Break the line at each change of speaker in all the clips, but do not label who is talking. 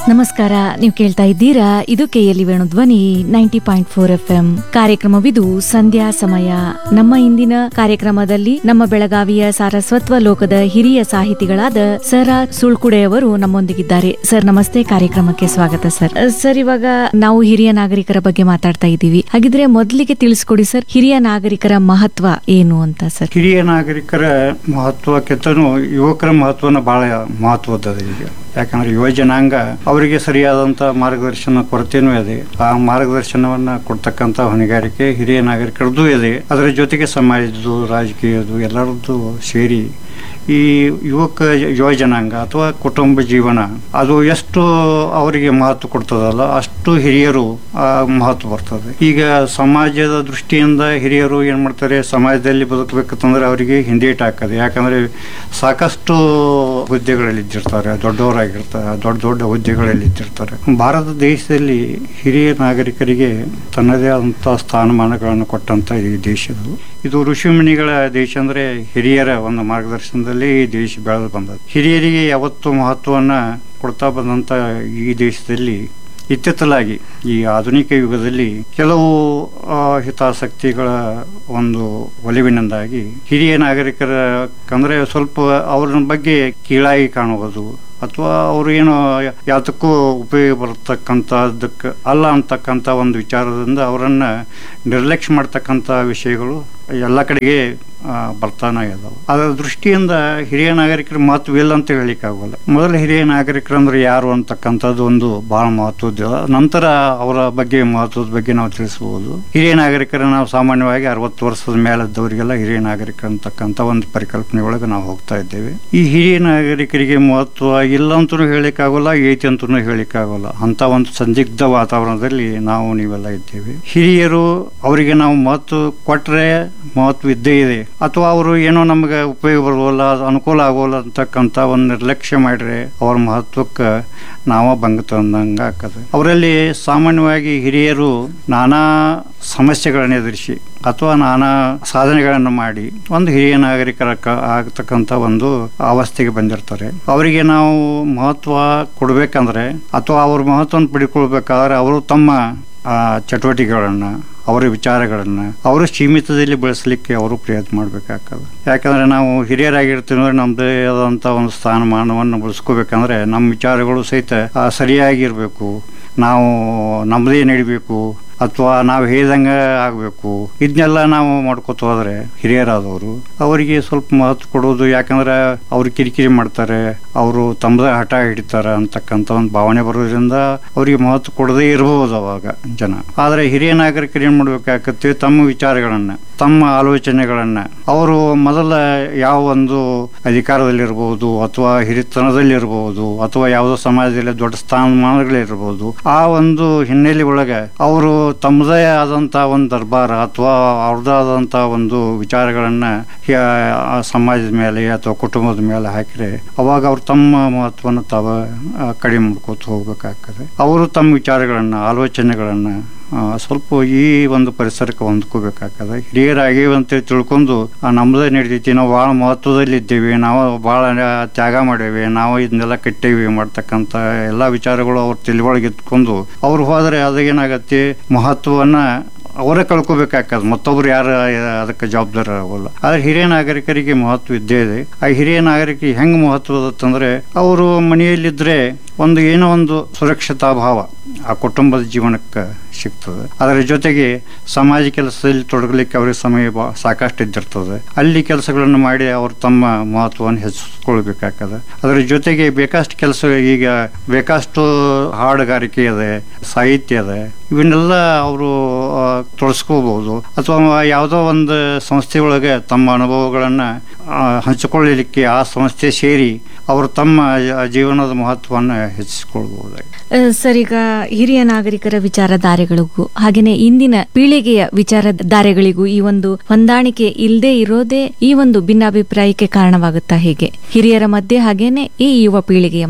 ನಮಸ್ಕಾರ ನೀವು ಕೇಳ್ತಾ ಇದ್ದೀರಾ ಇದು KLE Venu Dhwani ninety point four F M ಕಾರ್ಯಕ್ರಮವಿದು ಸಂಧ್ಯಾ ಸಮಯ ನಮ್ಮ ಇಂದಿನ ಕಾರ್ಯಕ್ರಮದಲ್ಲಿ ನಮ್ಮ ಬೆಳಗಾವಿಯ ಸಾರಸ್ವತ್ವ ಲೋಕದ ಹಿರಿಯ ಸಾಹಿತಿಗಳಾದ ಸರ ಸುಳ್ಕುಡೆಯವರು ನಮ್ಮೊಂದಿಗಿದ್ದಾರೆ ಸರ್ ನಮಸ್ತೆ ಕಾರ್ಯಕ್ರಮಕ್ಕೆ ಸ್ವಾಗತ ಸರ್ ಅಹ್, ಸರ್ ಇವಾಗ ನಾವು ಹಿರಿಯ ನಾಗರಿಕರ ಬಗ್ಗೆ ಮಾತಾಡ್ತಾ ಇದ್ದೀವಿ ಹಾಗಿದ್ರೆ ಮೊದಲಿಗೆ ತಿಳಿಸ್ಕೊಡಿ ಸರ್ ಹಿರಿಯ ನಾಗರಿಕರ ಮಹತ್ವ ಏನು ಅಂತ ಸರ್
ಹಿರಿಯ ನಾಗರಿಕರ ಮಹತ್ವಕ್ಕಿಂತನೂ ಯುವಕರ ಮಹತ್ವನ ಬಹಳ ಮಹತ್ವದ ಈಗ ಯಾಕಂದ್ರೆ ಯುವ ಜನಾಂಗ ಅವರಿಗೆ ಸರಿಯಾದಂಥ ಮಾರ್ಗದರ್ಶನ ಕೊರತೆನೂ ಇದೆ ಆ ಮಾರ್ಗದರ್ಶನವನ್ನ ಕೊಡ್ತಕ್ಕಂಥ ಹೊಣೆಗಾರಿಕೆ ಹಿರಿಯ ನಾಗರಿಕರದ್ದು ಇದೆ ಅದರ ಜೊತೆಗೆ ಸಮಾಜದ್ದು ರಾಜಕೀಯದ್ದು ಎಲ್ಲರದ್ದು ಸೇರಿ ಈ ಯುವಕ ಯುವ ಜನಾಂಗ ಅಥವಾ ಕುಟುಂಬ ಜೀವನ ಅದು ಎಷ್ಟು ಅವರಿಗೆ ಮಹತ್ವ ಕೊಡ್ತದಲ್ಲ ಅಷ್ಟು ಹಿರಿಯರು ಆ ಮಹತ್ವ ಬರ್ತದೆ ಈಗ ಸಮಾಜದ ದೃಷ್ಟಿಯಿಂದ ಹಿರಿಯರು ಏನ್ ಮಾಡ್ತಾರೆ ಸಮಾಜದಲ್ಲಿ ಬದುಕಬೇಕಂತಂದ್ರೆ ಅವರಿಗೆ ಹಿಂದೇಟ್ ಹಾಕದೆ ಯಾಕಂದ್ರೆ ಸಾಕಷ್ಟು ಹುದ್ದೆಗಳಲ್ಲಿ ಇದ್ದಿರ್ತಾರೆ ದೊಡ್ಡವರಾಗಿರ್ತಾರೆ ದೊಡ್ಡ ದೊಡ್ಡ ಹುದ್ದೆಗಳಲ್ಲಿ ಇದ್ದಿರ್ತಾರೆ ಭಾರತ ದೇಶದಲ್ಲಿ ಹಿರಿಯ ನಾಗರಿಕರಿಗೆ ತನ್ನದೇ ಆದಂತಹ ಸ್ಥಾನಮಾನಗಳನ್ನು ಕೊಟ್ಟಂತ ಈ ದೇಶದು ಇದು ಋಷಿಮುನಿಗಳ ದೇಶ ಅಂದ್ರೆ ಹಿರಿಯರ ಒಂದು ಮಾರ್ಗದರ್ಶನದಲ್ಲಿ ಈ ದೇಶ ಬೆಳೆದು ಬಂದದ್ದು ಹಿರಿಯರಿಗೆ ಯಾವತ್ತು ಮಹತ್ವವನ್ನ ಕೊಡ್ತಾ ಬಂದಂತ ಈ ದೇಶದಲ್ಲಿ ಇತ್ತಿತ್ತಲಾಗಿ ಈ ಆಧುನಿಕ ಯುಗದಲ್ಲಿ ಕೆಲವು ಆ, ಹಿತಾಸಕ್ತಿಗಳ ಒಂದು ಒಲಿವಿನಿಂದಾಗಿ ಹಿರಿಯ ನಾಗರಿಕರ ಅಂದ್ರೆ ಸ್ವಲ್ಪ ಅವ್ರ ಬಗ್ಗೆ ಕೀಳಾಗಿ ಕಾಣುವುದು ಅಥವಾ ಅವರು ಏನೋ ಯಾತಕ್ಕೂ ಉಪಯೋಗ ಬರತಕ್ಕಂಥದ್ದಕ್ಕೆ ಅಲ್ಲ ಅಂತಕ್ಕಂಥ ಒಂದು ವಿಚಾರದಿಂದ ಅವರನ್ನ ನಿರ್ಲಕ್ಷ್ಯ ಮಾಡ್ತಕ್ಕಂಥ ವಿಷಯಗಳು ಎಲ್ಲ ಕಡೆಗೆ ಆ, ಬರ್ತಾನೆ ಇದಾವೆ ಅದರ ದೃಷ್ಟಿಯಿಂದ ಹಿರಿಯ ನಾಗರಿಕರ ಮಹತ್ವ ಇಲ್ಲ ಅಂತ ಹೇಳಿಕ್ಕಾಗಲ್ಲ ಮೊದಲ ಹಿರಿಯ ನಾಗರಿಕರು ಅಂದ್ರೆ ಯಾರು ಅಂತಕ್ಕಂಥದ್ದು ಒಂದು ಬಹಳ ಮಹತ್ವದ ನಂತರ ಅವರ ಬಗ್ಗೆ ಮಹತ್ವದ ಬಗ್ಗೆ ನಾವು ತಿಳಿಸಬಹುದು ಹಿರಿಯ ನಾಗರಿಕರ ನಾವು ಸಾಮಾನ್ಯವಾಗಿ ಅರವತ್ತು ವರ್ಷದ ಮೇಲಿದ್ದವರಿಗೆಲ್ಲ ಹಿರಿಯ ನಾಗರಿಕರು ಅಂತಕ್ಕಂಥ ಒಂದು ಪರಿಕಲ್ಪನೆ ಒಳಗೆ ನಾವು ಹೋಗ್ತಾ ಇದ್ದೇವೆ ಈ ಹಿರಿಯ ನಾಗರಿಕರಿಗೆ ಮಹತ್ವ ಇಲ್ಲ ಅಂತೂ ಹೇಳಿಕ್ಕಾಗಲ್ಲ ಐತಿ ಅಂತೂ ಹೇಳಿಕ್ಕಾಗಲ್ಲ ಅಂತ ಒಂದು ಸಂದಿಗ್ಧ ವಾತಾವರಣದಲ್ಲಿ ನಾವು ನೀವೆಲ್ಲ ಇದ್ದೇವೆ ಹಿರಿಯರು ಅವರಿಗೆ ನಾವು ಮಹತ್ವ ಕೊಟ್ರೆ ಮಹತ್ವ ಇದ್ದೇ ಇದೆ ಅಥವಾ ಅವರು ಏನೋ ನಮಗೆ ಉಪಯೋಗ ಬರೋಲ್ಲ ಅದು ಅನುಕೂಲ ಆಗೋಲ್ಲ ಅಂತಕ್ಕಂಥ ಒಂದು ನಿರ್ಲಕ್ಷ್ಯ ಮಾಡ್ರೆ ಅವ್ರ ಮಹತ್ವಕ್ಕೆ ನಾವ ಭಂಗ ತಂದಂಗ ಆಗ್ತದೆ ಅವರಲ್ಲಿ ಸಾಮಾನ್ಯವಾಗಿ ಹಿರಿಯರು ನಾನಾ ಸಮಸ್ಯೆಗಳನ್ನು ಎದುರಿಸಿ ಅಥವಾ ನಾನಾ ಸಾಧನೆಗಳನ್ನು ಮಾಡಿ ಒಂದು ಹಿರಿಯ ನಾಗರಿಕರ ಕ- ಆಗತಕ್ಕಂಥ ಒಂದು ಅವಸ್ಥೆಗೆ ಬಂದಿರ್ತಾರೆ ಅವರಿಗೆ ನಾವು ಮಹತ್ವ ಕೊಡ್ಬೇಕಂದ್ರೆ ಅಥವಾ ಅವ್ರ ಮಹತ್ವವನ್ನು ಪಡ್ಕೊಳ್ಬೇಕಾದ್ರೆ ಅವರು ತಮ್ಮ ಆ, ಚಟುವಟಿಕೆಗಳನ್ನ ಅವರ ವಿಚಾರಗಳನ್ನ ಅವರು ಸೀಮಿತದಲ್ಲಿ ಬೆಳೆಸಲಿಕ್ಕೆ ಅವರು ಪ್ರಯತ್ನ ಮಾಡಬೇಕಾಗ್ತದೆ ಯಾಕಂದ್ರೆ ನಾವು ಹಿರಿಯರಾಗಿರ್ತೀವಿ ಅಂದ್ರೆ ನಮ್ದೇ ಆದಂತ ಒಂದು ಸ್ಥಾನಮಾನವನ್ನು ಬಳಸ್ಕೋಬೇಕಂದ್ರೆ ನಮ್ಮ ವಿಚಾರಗಳು ಸಹಿತ ಆ, ಸರಿಯಾಗಿರ್ಬೇಕು ನಾವು ನಮ್ಮದೇ ನಡಿಬೇಕು ಅಥವಾ ನಾವು ಹೇಳ್ದಂಗೆ ಆಗಬೇಕು ಇದನ್ನೆಲ್ಲ ನಾವು ಮಾಡ್ಕೋತ ಹೋದ್ರೆ ಹಿರಿಯರಾದವರು ಅವರಿಗೆ ಸ್ವಲ್ಪ ಮಹತ್ವ ಕೊಡೋದು ಯಾಕಂದ್ರೆ ಅವ್ರು ಕಿರಿಕಿರಿ ಮಾಡ್ತಾರೆ ಅವರು ತಮ್ಮದೇ ಹಠ ಹಿಡಿತಾರೆ ಅಂತಕ್ಕಂಥ ಒಂದು ಭಾವನೆ ಬರೋದ್ರಿಂದ ಅವರಿಗೆ ಮಹತ್ವ ಕೊಡದೇ ಇರಬಹುದು ಅವಾಗ ಜನ ಆದರೆ ಹಿರಿಯ ನಾಗರಿಕರು ಏನ್ ಮಾಡ್ಬೇಕಾಗತ್ತೆ ತಮ್ಮ ವಿಚಾರಗಳನ್ನ ತಮ್ಮ ಆಲೋಚನೆಗಳನ್ನ ಅವರು ಮೊದಲ ಯಾವ ಒಂದು ಅಧಿಕಾರದಲ್ಲಿರ್ಬೋದು ಅಥವಾ ಹಿರಿತನದಲ್ಲಿರ್ಬೋದು ಅಥವಾ ಯಾವುದೋ ಸಮಾಜದಲ್ಲಿ ದೊಡ್ಡ ಸ್ಥಾನಮಾನಗಳಿರ್ಬೋದು ಆ ಒಂದು ಹಿನ್ನೆಲೆ ಒಳಗೆ ಅವರು ತಮ್ಮದೇ ಆದಂತ ಒಂದು ದರ್ಬಾರ ಅಥವಾ ಅವ್ರದ್ದೇ ಆದಂತ ಒಂದು ವಿಚಾರಗಳನ್ನ ಹಿ- ಆ ಸಮಾಜದ ಮೇಲೆ ಅಥವಾ ಕುಟುಂಬದ ಮೇಲೆ ಹಾಕಿದ್ರೆ ಅವಾಗ ಅವ್ರು ತಮ್ಮ ಮಹತ್ವವನ್ನು ತಾವ ಆ, ಕಡಿಮೆ ಮಾಡ್ಕೋತ ಹೋಗ್ಬೇಕಾಗ್ತದೆ ಅವರು ತಮ್ಮ ವಿಚಾರಗಳನ್ನ ಆಲೋಚನೆಗಳನ್ನ ಆ, ಸ್ವಲ್ಪ ಈ ಒಂದು ಪರಿಸರಕ್ಕೆ ಹೊಂದ್ಕೋಬೇಕಾಗ್ತದೆ ಹಿರಿಯರಾಗೇವಿ ಅಂತೇಳಿ ತಿಳ್ಕೊಂಡು ಆ, ನಮ್ದೇ ನಡೀತೈತಿ ನಾವು ಭಾಳ ಮಹತ್ವದಲ್ಲಿ ಇದ್ದೇವೆ ನಾವು ಭಾಳ ತ್ಯಾಗ ಮಾಡೇವಿ ನಾವು ಇದನ್ನೆಲ್ಲ ಕಟ್ಟೇವಿ ಮಾಡ್ತಕ್ಕಂಥ ಎಲ್ಲ ವಿಚಾರಗಳು ಅವ್ರ ತಲೆ ಒಳಗೆ ಇಟ್ಕೊಂಡು ಅವ್ರು ಹೋದ್ರೆ ಅದೇನಾಗತ್ತೆ ಮಹತ್ವವನ್ನ ಅವರೇ ಕಳ್ಕೊಬೇಕಾಗ್ತದೆ ಮತ್ತೊಬ್ರು ಯಾರು ಅದಕ್ಕೆ ಜವಾಬ್ದಾರ ಆಗೋಲ್ಲ ಆದ್ರೆ ಹಿರಿಯ ನಾಗರಿಕರಿಗೆ ಮಹತ್ವ ಇದ್ದೇ ಇದೆ ಆ ಹಿರಿಯ ನಾಗರಿಕರಿಗೆ ಹೆಂಗ್ ಮಹತ್ವ ಅದಂದ್ರೆ ಅವರು ಮನೆಯಲ್ಲಿದ್ರೆ ಒಂದು ಏನೋ ಒಂದು ಸುರಕ್ಷತಾ ಭಾವ ಆ ಕುಟುಂಬದ ಜೀವನಕ್ಕೆ ಸಿಗ್ತದೆ ಅದರ ಜೊತೆಗೆ ಸಮಾಜ ಕೆಲಸದಲ್ಲಿ ತೊಡಗಲಿಕ್ಕೆ ಅವ್ರಿಗೆ ಸಮಯ ಬಾ- ಸಾಕಷ್ಟು ಇದ್ದಿರ್ತದೆ ಅಲ್ಲಿ ಕೆಲಸಗಳನ್ನು ಮಾಡಿ ಅವರು ತಮ್ಮ ಮಹತ್ವವನ್ನು ಹೆಚ್ಚಿಸ್ಕೊಳ್ಬೇಕಾಗ್ತದೆ ಅದರ ಜೊತೆಗೆ ಬೇಕಷ್ಟು ಕೆಲಸ ಈಗ ಬೇಕಷ್ಟು ಹಾಡುಗಾರಿಕೆ ಇದೆ ಸಾಹಿತ್ಯ ಇದೆ ಇವನ್ನೆಲ್ಲ ಅವರು ತೊಡಸ್ಕೋಬಹುದು ಅಥವಾ ಯಾವುದೋ ಒಂದು ಸಂಸ್ಥೆ ಒಳಗೆ ತಮ್ಮ ಅನುಭವಗಳನ್ನ ಆ, ಹಂಚಿಕೊಳ್ಳಲಿಕ್ಕೆ ಆ ಸಂಸ್ಥೆ ಸೇರಿ ಅವರು ತಮ್ಮ ಜೀವನದ ಮಹತ್ವವನ್ನು ಹೆಚ್ಚಿಸಿಕೊಳ್ಬಹುದಾಗಿದೆ
ಅಹ್, ಸರ್ ಈಗ ಹಿರಿಯ ನಾಗರಿಕರ ವಿಚಾರಧಾರೆಗಳಿಗೂ ಹಾಗೇನೆ ಇಂದಿನ ಪೀಳಿಗೆಯ ವಿಚಾರಧಾರೆಗಳಿಗೂ ಈ ಒಂದು ಹೊಂದಾಣಿಕೆ ಇಲ್ಲದೆ ಇರೋದೇ ಈ ಒಂದು ಭಿನ್ನಾಭಿಪ್ರಾಯಕ್ಕೆ ಕಾರಣವಾಗುತ್ತಾ ಹೇಗೆ ಹಿರಿಯರ ಮಧ್ಯೆ ಹಾಗೇನೆ ಈ ಯುವ ಪೀಳಿಗೆಯ ಮಧ್ಯೆ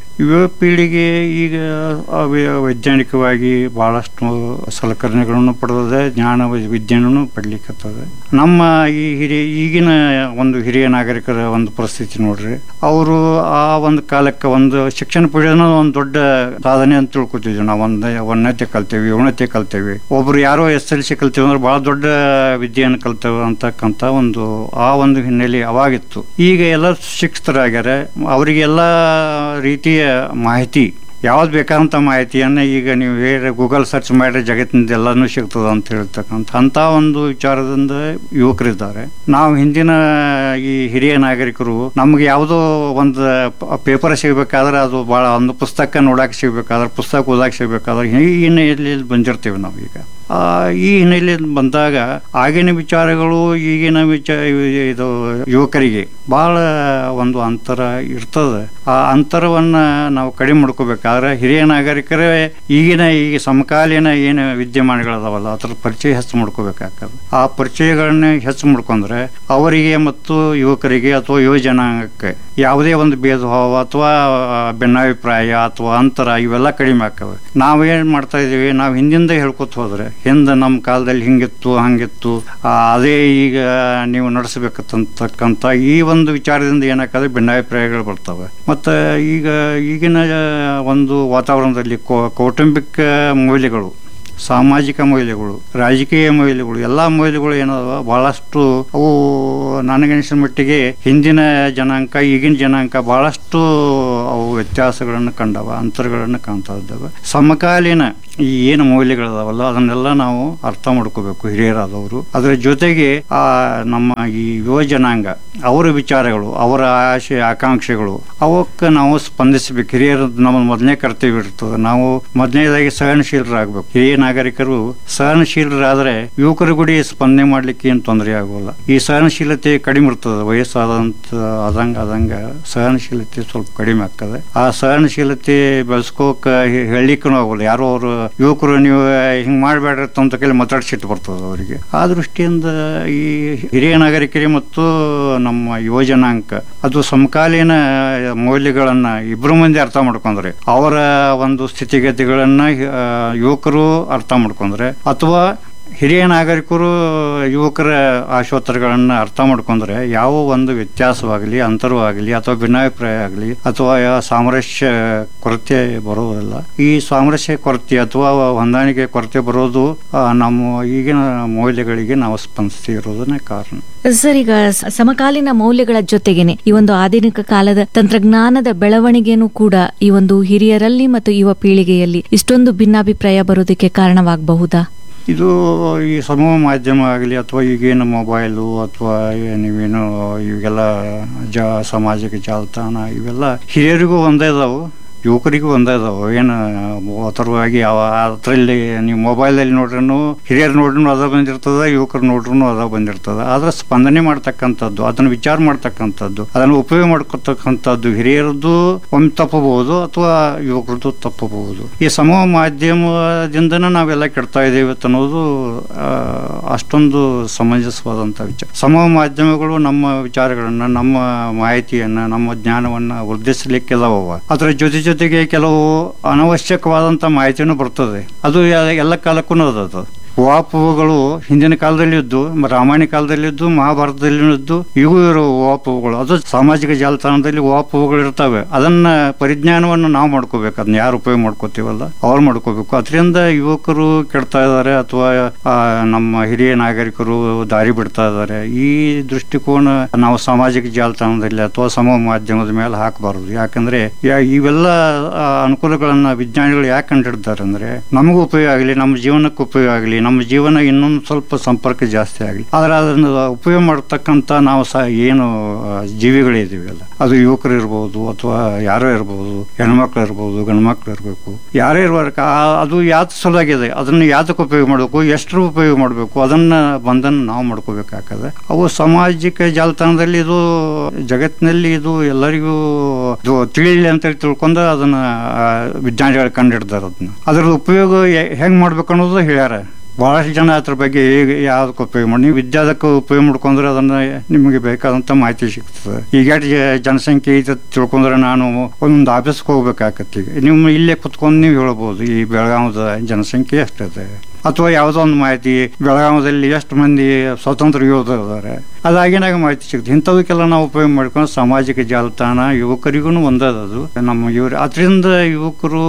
ಯುವ ಪೀಳಿಗೆ ಈಗ ಅವ್ಯ- ವೈಜ್ಞಾನಿಕವಾಗಿ ಬಹಳಷ್ಟು ಸಲಕರಣೆಗಳನ್ನು ಪಡೆದಿದೆ ಜ್ಞಾನ ವಿ- ವಿಜ್ಞಾನನೂ ಪಡ್ಲಿಕ್ಕತ್ತದ ನಮ್ಮ ಈ ಹಿರಿಯ ಈಗಿನ ಒಂದು ಹಿರಿಯ ನಾಗರಿಕರ ಒಂದು ಪರಿಸ್ಥಿತಿ ನೋಡ್ರಿ ಅವರು ಆ ಒಂದು ಕಾಲಕ್ಕೆ ಒಂದು ಶಿಕ್ಷಣ ಪಡೆಯೋದು ಒಂದು ದೊಡ್ಡ ಸಾಧನೆ ಅಂತ ತಿಳ್ಕೊತಿದ್ವಿ ನಾವು ಒಂದು ಒಂದನೇತೆ ಕಲ್ತೇವಿ ಏಳನೇತೆ ಕಲ್ತೇವಿ ಒಬ್ರು ಯಾರೋ ಎಸ್ ಎಲ್ ಸಿ ಕಲ್ತೇವೆ ಅಂದ್ರೆ ಬಹಳ ದೊಡ್ಡ ವಿದ್ಯೆಯನ್ನು ಕಲ್ತೇವೆ ಅಂತಕ್ಕಂಥ ಒಂದು ಆ ಒಂದು ಹಿನ್ನೆಲೆ ಅವಾಗಿತ್ತು ಈಗ ಎಲ್ಲ ಶಿಕ್ಷಿತರಾಗ್ಯಾರ ಅವರಿಗೆಲ್ಲ ರೀತಿಯ ಮಾಹಿತಿ ಯಾವ್ದು ಬೇಕಾದಂಥ ಮಾಹಿತಿಯನ್ನು ಈಗ ನೀವು ಬೇರೆ ಗೂಗಲ್ ಸರ್ಚ್ ಮಾಡಿದ್ರೆ ಜಗತ್ತಿನಿಂದ ಎಲ್ಲನೂ ಸಿಗ್ತದೆ ಅಂತ ಹೇಳ್ತಕ್ಕಂಥ ಅಂಥ ಒಂದು ವಿಚಾರದಿಂದ ಯುವಕರಿದ್ದಾರೆ ನಾವು ಹಿಂದಿನ ಈ ಹಿರಿಯ ನಾಗರಿಕರು ನಮ್ಗೆ ಯಾವುದೋ ಒಂದು ಪೇಪರ್ ಸಿಗ್ಬೇಕಾದ್ರೆ ಅದು ಭಾಳ ಒಂದು ಪುಸ್ತಕ ನೋಡಕ್ಕೆ ಸಿಗ್ಬೇಕಾದ್ರೆ ಪುಸ್ತಕ ಓದಕ್ಕೆ ಸಿಗ್ಬೇಕಾದ್ರೆ ಈ ಹಿನ್ನೆಲೆಯಲ್ಲಿ ಬಂದಿರ್ತೀವಿ ನಾವು ಈಗ ಆ, ಈ ಹಿನ್ನೆಲೆಯಲ್ಲಿ ಬಂದಾಗ ಆಗಿನ ವಿಚಾರಗಳು ಈಗಿನ ವಿಚಾರ ಇದು ಯುವಕರಿಗೆ ಬಹಳ ಒಂದು ಅಂತರ ಇರ್ತದೆ ಆ ಅಂತರವನ್ನ ನಾವು ಕಡಿಮೆ ಮಾಡ್ಕೋಬೇಕಾದ್ರೆ ಹಿರಿಯ ನಾಗರಿಕರೇ ಈಗಿನ ಈ ಸಮಕಾಲೀನ ಏನು ವಿದ್ಯಮಾನಗಳದಾವಲ್ಲ ಅದ್ರ ಪರಿಚಯ ಹೆಚ್ಚು ಮಾಡ್ಕೋಬೇಕಾಗ್ತದೆ ಆ ಪರಿಚಯಗಳನ್ನ ಹೆಚ್ಚು ಮಾಡ್ಕೊಂಡ್ರೆ ಅವರಿಗೆ ಮತ್ತು ಯುವಕರಿಗೆ ಅಥವಾ ಯುವ ಜನಾಂಗಕ್ಕೆ ಯಾವುದೇ ಒಂದು ಭೇದ ಭಾವ ಅಥವಾ ಭಿನ್ನಾಭಿಪ್ರಾಯ ಅಥವಾ ಅಂತರ ಇವೆಲ್ಲ ಕಡಿಮೆ ಆಗ್ತವೆ ನಾವೇನ್ ಮಾಡ್ತಾ ಇದೀವಿ ನಾವು ಹಿಂದಿಂದ ಹೇಳ್ಕೊತ ಹೋದ್ರೆ ಹಿಂದೆ ನಮ್ಮ ಕಾಲದಲ್ಲಿ ಹಿಂಗಿತ್ತು ಹಂಗಿತ್ತು ಆ, ಅದೇ ಈಗ ನೀವು ನಡೆಸಬೇಕಂತಕ್ಕಂಥ ಈ ಒಂದು ವಿಚಾರದಿಂದ ಏನಾಗ್ತದೆ ಭಿನ್ನಾಭಿಪ್ರಾಯಗಳು ಬರ್ತವೆ ಮತ್ತು ಈಗ ಈಗಿನ ಒಂದು ವಾತಾವರಣದಲ್ಲಿ ಕೌ- ಕೌಟುಂಬಿಕ ಮೌಲ್ಯಗಳು ಸಾಮಾಜಿಕ ಮೌಲ್ಯಗಳು ರಾಜಕೀಯ ಮೌಲ್ಯಗಳು ಎಲ್ಲ ಮೌಲ್ಯಗಳು ಏನದಾವ ಬಹಳಷ್ಟು ಅವು ನನಗನಿಸಿದ ಮಟ್ಟಿಗೆ ಹಿಂದಿನ ಜನಾಂಗ ಈಗಿನ ಜನಾಂಗ ಬಹಳಷ್ಟು ಅವು ವ್ಯತ್ಯಾಸಗಳನ್ನು ಕಂಡವ ಅಂತರಗಳನ್ನು ಕಾಣ್ತಾ ಇದ್ದಾವೆ ಸಮಕಾಲೀನ ಈ ಏನು ಮೌಲ್ಯಗಳದಾವಲ್ಲ ಅದನ್ನೆಲ್ಲ ನಾವು ಅರ್ಥ ಮಾಡ್ಕೋಬೇಕು ಹಿರಿಯರಾದವರು ಅದರ ಜೊತೆಗೆ ಆ ನಮ್ಮ ಈ ಯುವ ಜನಾಂಗ ಅವರ ವಿಚಾರಗಳು ಅವರ ಆಶೆ ಆಕಾಂಕ್ಷೆಗಳು ಅವಕ್ಕೆ ನಾವು ಸ್ಪಂದಿಸಬೇಕು ಹಿರಿಯರ ನಮ್ಮ ಮೊದಲನೇ ಕರ್ತವ್ಯ ಇರ್ತದೆ ನಾವು ಮೊದಲನೇದಾಗಿ ಸಹನಶೀಲರಾಗಬೇಕು ಹಿರಿಯ ನಾಗರಿಕರು ಸಹನಶೀಲರಾದ್ರೆ ಯುವಕರ ಗುಡಿ ಸ್ಪಂದನೆ ಮಾಡ್ಲಿಕ್ಕೆ ಏನು ತೊಂದರೆ ಆಗೋಲ್ಲ ಈ ಸಹನಶೀಲತೆ ಕಡಿಮೆ ಇರ್ತದೆ ವಯಸ್ಸಾದಂತ ಆದಂಗ ಆದಂಗ ಸಹನಶೀಲತೆ ಸ್ವಲ್ಪ ಕಡಿಮೆ ಆಗ್ತದೆ ಆ ಸಹನಶೀಲತೆ ಬೆಳೆಸ್ಕೋಕ ಹೇಳಲಿಕ್ಕೂ ಆಗೋಲ್ಲ ಯಾರೋ ಅವರು ಯುವಕರು ನೀವು ಹಿಂಗ್ ಮಾಡಬೇಡ್ರಿ ಅಂತ ಕೈಲಿ ಮಾತಾಡ್ಸಿಟ್ಟು ಬರ್ತದೆ ಅವರಿಗೆ ಆ ದೃಷ್ಟಿಯಿಂದ ಈ ಹಿರಿಯ ನಾಗರಿಕರಿಗೆ ಮತ್ತು ನಮ್ಮ ಯುವ ಜನಾಂಗ ಅದು ಸಮಕಾಲೀನ ಮೌಲ್ಯಗಳನ್ನ ಇಬ್ರು ಮಂದಿ ಅರ್ಥ ಮಾಡ್ಕೊಂಡ್ರೆ ಅವರ ಒಂದು ಸ್ಥಿತಿಗತಿಗಳನ್ನ ಆ, ಯುವಕರು ಅರ್ಥ ಮಾಡ್ಕೊಂಡ್ರೆ ಅಥವಾ ಹಿರಿಯ ನಾಗರಿಕರು ಯುವಕರ ಆಶೋತ್ತರಗಳನ್ನು ಅರ್ಥ ಮಾಡ್ಕೊಂಡ್ರೆ ಯಾವ ಒಂದು ವ್ಯತ್ಯಾಸವಾಗಲಿ ಅಂತರವಾಗಲಿ ಅಥವಾ ಭಿನ್ನಾಭಿಪ್ರಾಯ ಆಗಲಿ ಅಥವಾ ಯಾವ ಸಾಮರಸ್ಯ ಕೊರತೆ ಬರೋದಿಲ್ಲ ಈ ಸಾಮರಸ್ಯ ಕೊರತೆ ಅಥವಾ ಹೊಂದಾಣಿಕೆ ಕೊರತೆ ಬರೋದು ಆ, ನಮ್ಮ ಈಗಿನ ಮೌಲ್ಯಗಳಿಗೆ ನಾವು ಸ್ಪಂದಿಸ್ತಿರೋದನ್ನೇ ಕಾರಣ
ಸರ್ ಈಗ ಸ- ಸಮಕಾಲೀನ ಮೌಲ್ಯಗಳ ಜೊತೆಗೇನೆ ಈ ಒಂದು ಆಧುನಿಕ ಕಾಲದ ತಂತ್ರಜ್ಞಾನದ ಬೆಳವಣಿಗೆನೂ ಕೂಡ ಈ ಒಂದು ಹಿರಿಯರಲ್ಲಿ ಮತ್ತು ಯುವ ಪೀಳಿಗೆಯಲ್ಲಿ ಇಷ್ಟೊಂದು ಭಿನ್ನಾಭಿಪ್ರಾಯ ಬರೋದಕ್ಕೆ ಕಾರಣವಾಗಬಹುದಾ
ಇದು ಈ ಸಮೂಹ ಮಾಧ್ಯಮ ಆಗಲಿ ಅಥವಾ ಈಗೇನು ಮೊಬೈಲು ಅಥವಾ ನೀವೇನು ಇವೆಲ್ಲ ಜ ಸಾಮಾಜಿಕ ಜಾಲತಾಣ ಇವೆಲ್ಲ ಹಿರಿಯರಿಗೂ ಒಂದೇ ಇದಾವು ಯುವಕರಿಗೂ ಒಂದೇ ಇದಾವೆ ಏನು ಅಥರ್ವಾಗಿ ಯಾವ ಅದರಲ್ಲಿ ನೀವು ಮೊಬೈಲಲ್ಲಿ ನೋಡ್ರೂ ಹಿರಿಯರು ನೋಡ್ರೂ ಅದ ಬಂದಿರ್ತದ ಯುವಕರು ನೋಡ್ರೂ ಅದ ಬಂದಿರ್ತದ ಆದ್ರೆ ಸ್ಪಂದನೆ ಮಾಡ್ತಕ್ಕಂಥದ್ದು ಅದನ್ನು ವಿಚಾರ ಮಾಡ್ತಕ್ಕಂಥದ್ದು ಅದನ್ನು ಉಪಯೋಗ ಮಾಡ್ಕೊತಕ್ಕಂಥದ್ದು ಹಿರಿಯರದ್ದು ಒಮ್ಮೆ ತಪ್ಪಬಹುದು ಅಥವಾ ಯುವಕರದ್ದು ತಪ್ಪಬಹುದು ಈ ಸಮೂಹ ಮಾಧ್ಯಮದಿಂದನೇ ನಾವೆಲ್ಲ ಕೆಡ್ತಾ ಇದ್ದೇವೆ ಅನ್ನೋದು ಆ, ಅಷ್ಟೊಂದು ಸಮಂಜಸವಾದಂಥ ವಿಚಾರ ಸಮೂಹ ಮಾಧ್ಯಮಗಳು ನಮ್ಮ ವಿಚಾರಗಳನ್ನ ನಮ್ಮ ಮಾಹಿತಿಯನ್ನ ನಮ್ಮ ಜ್ಞಾನವನ್ನ ವೃದ್ಧಿಸಲಿಕ್ಕೆ ಅದಾವ ಅದರ ಜೊತೆ ಜೊತೆಗೆ ಕೆಲವು ಅನವಶ್ಯಕವಾದಂಥ ಮಾಹಿತಿನೂ ಬರ್ತದೆ ಅದು ಎ- ಎಲ್ಲ ಕಾಲಕ್ಕೂ ಅದದು ವಾಪುಗಳು ಹಿಂದಿನ ಕಾಲದಲ್ಲಿ ಇದ್ದು ರಾಮಾಯಣ ಕಾಲದಲ್ಲಿ ಇದ್ದು ಮಹಾಭಾರತದಲ್ಲಿ ಇದ್ದು ಇವು ಇರೋ ವಾಪುಗಳು ಅದು ಸಾಮಾಜಿಕ ಜಾಲತಾಣದಲ್ಲಿ ವಾಪುಗಳು ಇರ್ತವೆ ಅದನ್ನ ಪರಿಜ್ಞಾನವನ್ನು ನಾವು ಮಾಡ್ಕೋಬೇಕು ಅದನ್ನ ಯಾರು ಉಪಯೋಗ ಮಾಡ್ಕೋತೀವಲ್ಲ ಅವ್ರು ಮಾಡ್ಕೋಬೇಕು ಅದರಿಂದ ಯುವಕರು ಕೆಡ್ತಾ ಇದ್ದಾರೆ ಅಥವಾ ಆ, ನಮ್ಮ ಹಿರಿಯ ನಾಗರಿಕರು ದಾರಿ ಬಿಡ್ತಾ ಇದ್ದಾರೆ ಈ ದೃಷ್ಟಿಕೋನ ನಾವು ಸಾಮಾಜಿಕ ಜಾಲತಾಣದಲ್ಲಿ ಅಥವಾ ಸಮೂಹ ಮಾಧ್ಯಮದ ಮೇಲೆ ಹಾಕಬಾರದು ಯಾಕಂದ್ರೆ ಯಾ- ಇವೆಲ್ಲ ಆ, ಅನುಕೂಲಗಳನ್ನ ವಿಜ್ಞಾನಿಗಳು ಯಾಕೆ ಕಂಡಿಡ್ತಾರೆ ಅಂದ್ರೆ ನಮಗೂ ಉಪಯೋಗ ಆಗಲಿ ನಮ್ಮ ಜೀವನಕ್ಕೆ ಉಪಯೋಗ ಆಗಲಿ ನಮ್ಮ ಜೀವನ ಇನ್ನೊಂದು ಸ್ವಲ್ಪ ಸಂಪರ್ಕ ಜಾಸ್ತಿ ಆಗಲಿ ಆದ್ರೆ ಅದನ್ನು ಉಪಯೋಗ ಮಾಡತಕ್ಕಂಥ ನಾವು ಸಹ ಏನು ಆ, ಜೀವಿಗಳಿದ್ದೀವಿ ಅಲ್ಲ ಅದು ಯುವಕರು ಇರ್ಬೋದು ಅಥವಾ ಯಾರೋ ಇರ್ಬೋದು ಹೆಣ್ಮಕ್ಳು ಇರ್ಬೋದು ಗಂಡ್ಮಕ್ಳು ಇರಬೇಕು ಯಾರೇ ಇರ್ಬೇಕು ಆ- ಅದು ಯಾವ್ದು ಸಲುವಾಗಿದೆ ಅದನ್ನು ಯಾವ್ದಕ್ಕೆ ಉಪಯೋಗ ಮಾಡಬೇಕು ಎಷ್ಟರ ಉಪಯೋಗ ಮಾಡಬೇಕು ಅದನ್ನ ಬಂಧನ ನಾವು ಮಾಡ್ಕೋಬೇಕಾಗ್ತದೆ ಅವು ಸಾಮಾಜಿಕ ಜಾಲತಾಣದಲ್ಲಿ ಇದು ಜಗತ್ತಿನಲ್ಲಿ ಇದು ಎಲ್ಲರಿಗೂ ಇದು ತಿಳಿಲಿ ಅಂತ ತಿಳ್ಕೊಂಡು ಅದನ್ನ ಆ, ವಿಜ್ಞಾನಿಗಳು ಕಂಡಿಡ್ದಾರ ಅದನ್ನ ಅದರ ಉಪಯೋಗ ಹೆಂಗ್ ಮಾಡ್ಬೇಕು ಅನ್ನೋದು ಹೇಳ್ಯಾರ ಬಹಳಷ್ಟು ಜನ ಅದ್ರ ಬಗ್ಗೆ ಹೇಗೆ ಯಾವ್ದಕ್ಕೆ ಉಪಯೋಗ ಮಾಡಿ ನೀವು ವಿದ್ಯಾದಕ್ಕೆ ಉಪಯೋಗ ಮಾಡ್ಕೊಂಡ್ರೆ ಅದನ್ನ ನಿಮಗೆ ಬೇಕಾದಂತ ಮಾಹಿತಿ ಸಿಗ್ತದೆ ಈಗ ಎಷ್ಟು ಜ- ಜನಸಂಖ್ಯೆ ಐತೆ ಅಂತ ತಿಳ್ಕೊಂಡ್ರೆ ನಾನು ಒಂದೊಂದು ಆಫೀಸ್ಗೆ ಹೋಗ್ಬೇಕಾಗತ್ತೆ ಈಗ ನೀವು ಇಲ್ಲೇ ಕುತ್ಕೊಂಡು ನೀವು ಹೇಳ್ಬೋದು ಈ ಬೆಳಗಾವದ ಜನಸಂಖ್ಯೆ ಎಷ್ಟಿದೆ ಅಥವಾ ಯಾವುದೋ ಒಂದು ಮಾಹಿತಿ ಬೆಳಗಾವದಲ್ಲಿ ಎಷ್ಟು ಮಂದಿ ಸ್ವತಂತ್ರ ಯೋಧರು ಇದ್ದಾರೆ ಅದಾಗಿನಾಗ ಮಾಹಿತಿ ಸಿಗ್ತದೆ ಇಂಥದಕ್ಕೆಲ್ಲ ನಾವು ಉಪಯೋಗ ಮಾಡ್ಕೊಂಡು ಸಾಮಾಜಿಕ ಜಾಲತಾಣ ಯುವಕರಿಗೂ ಒಂದದು ನಮ್ಮ ಇವರು ಅದರಿಂದ ಯುವಕರು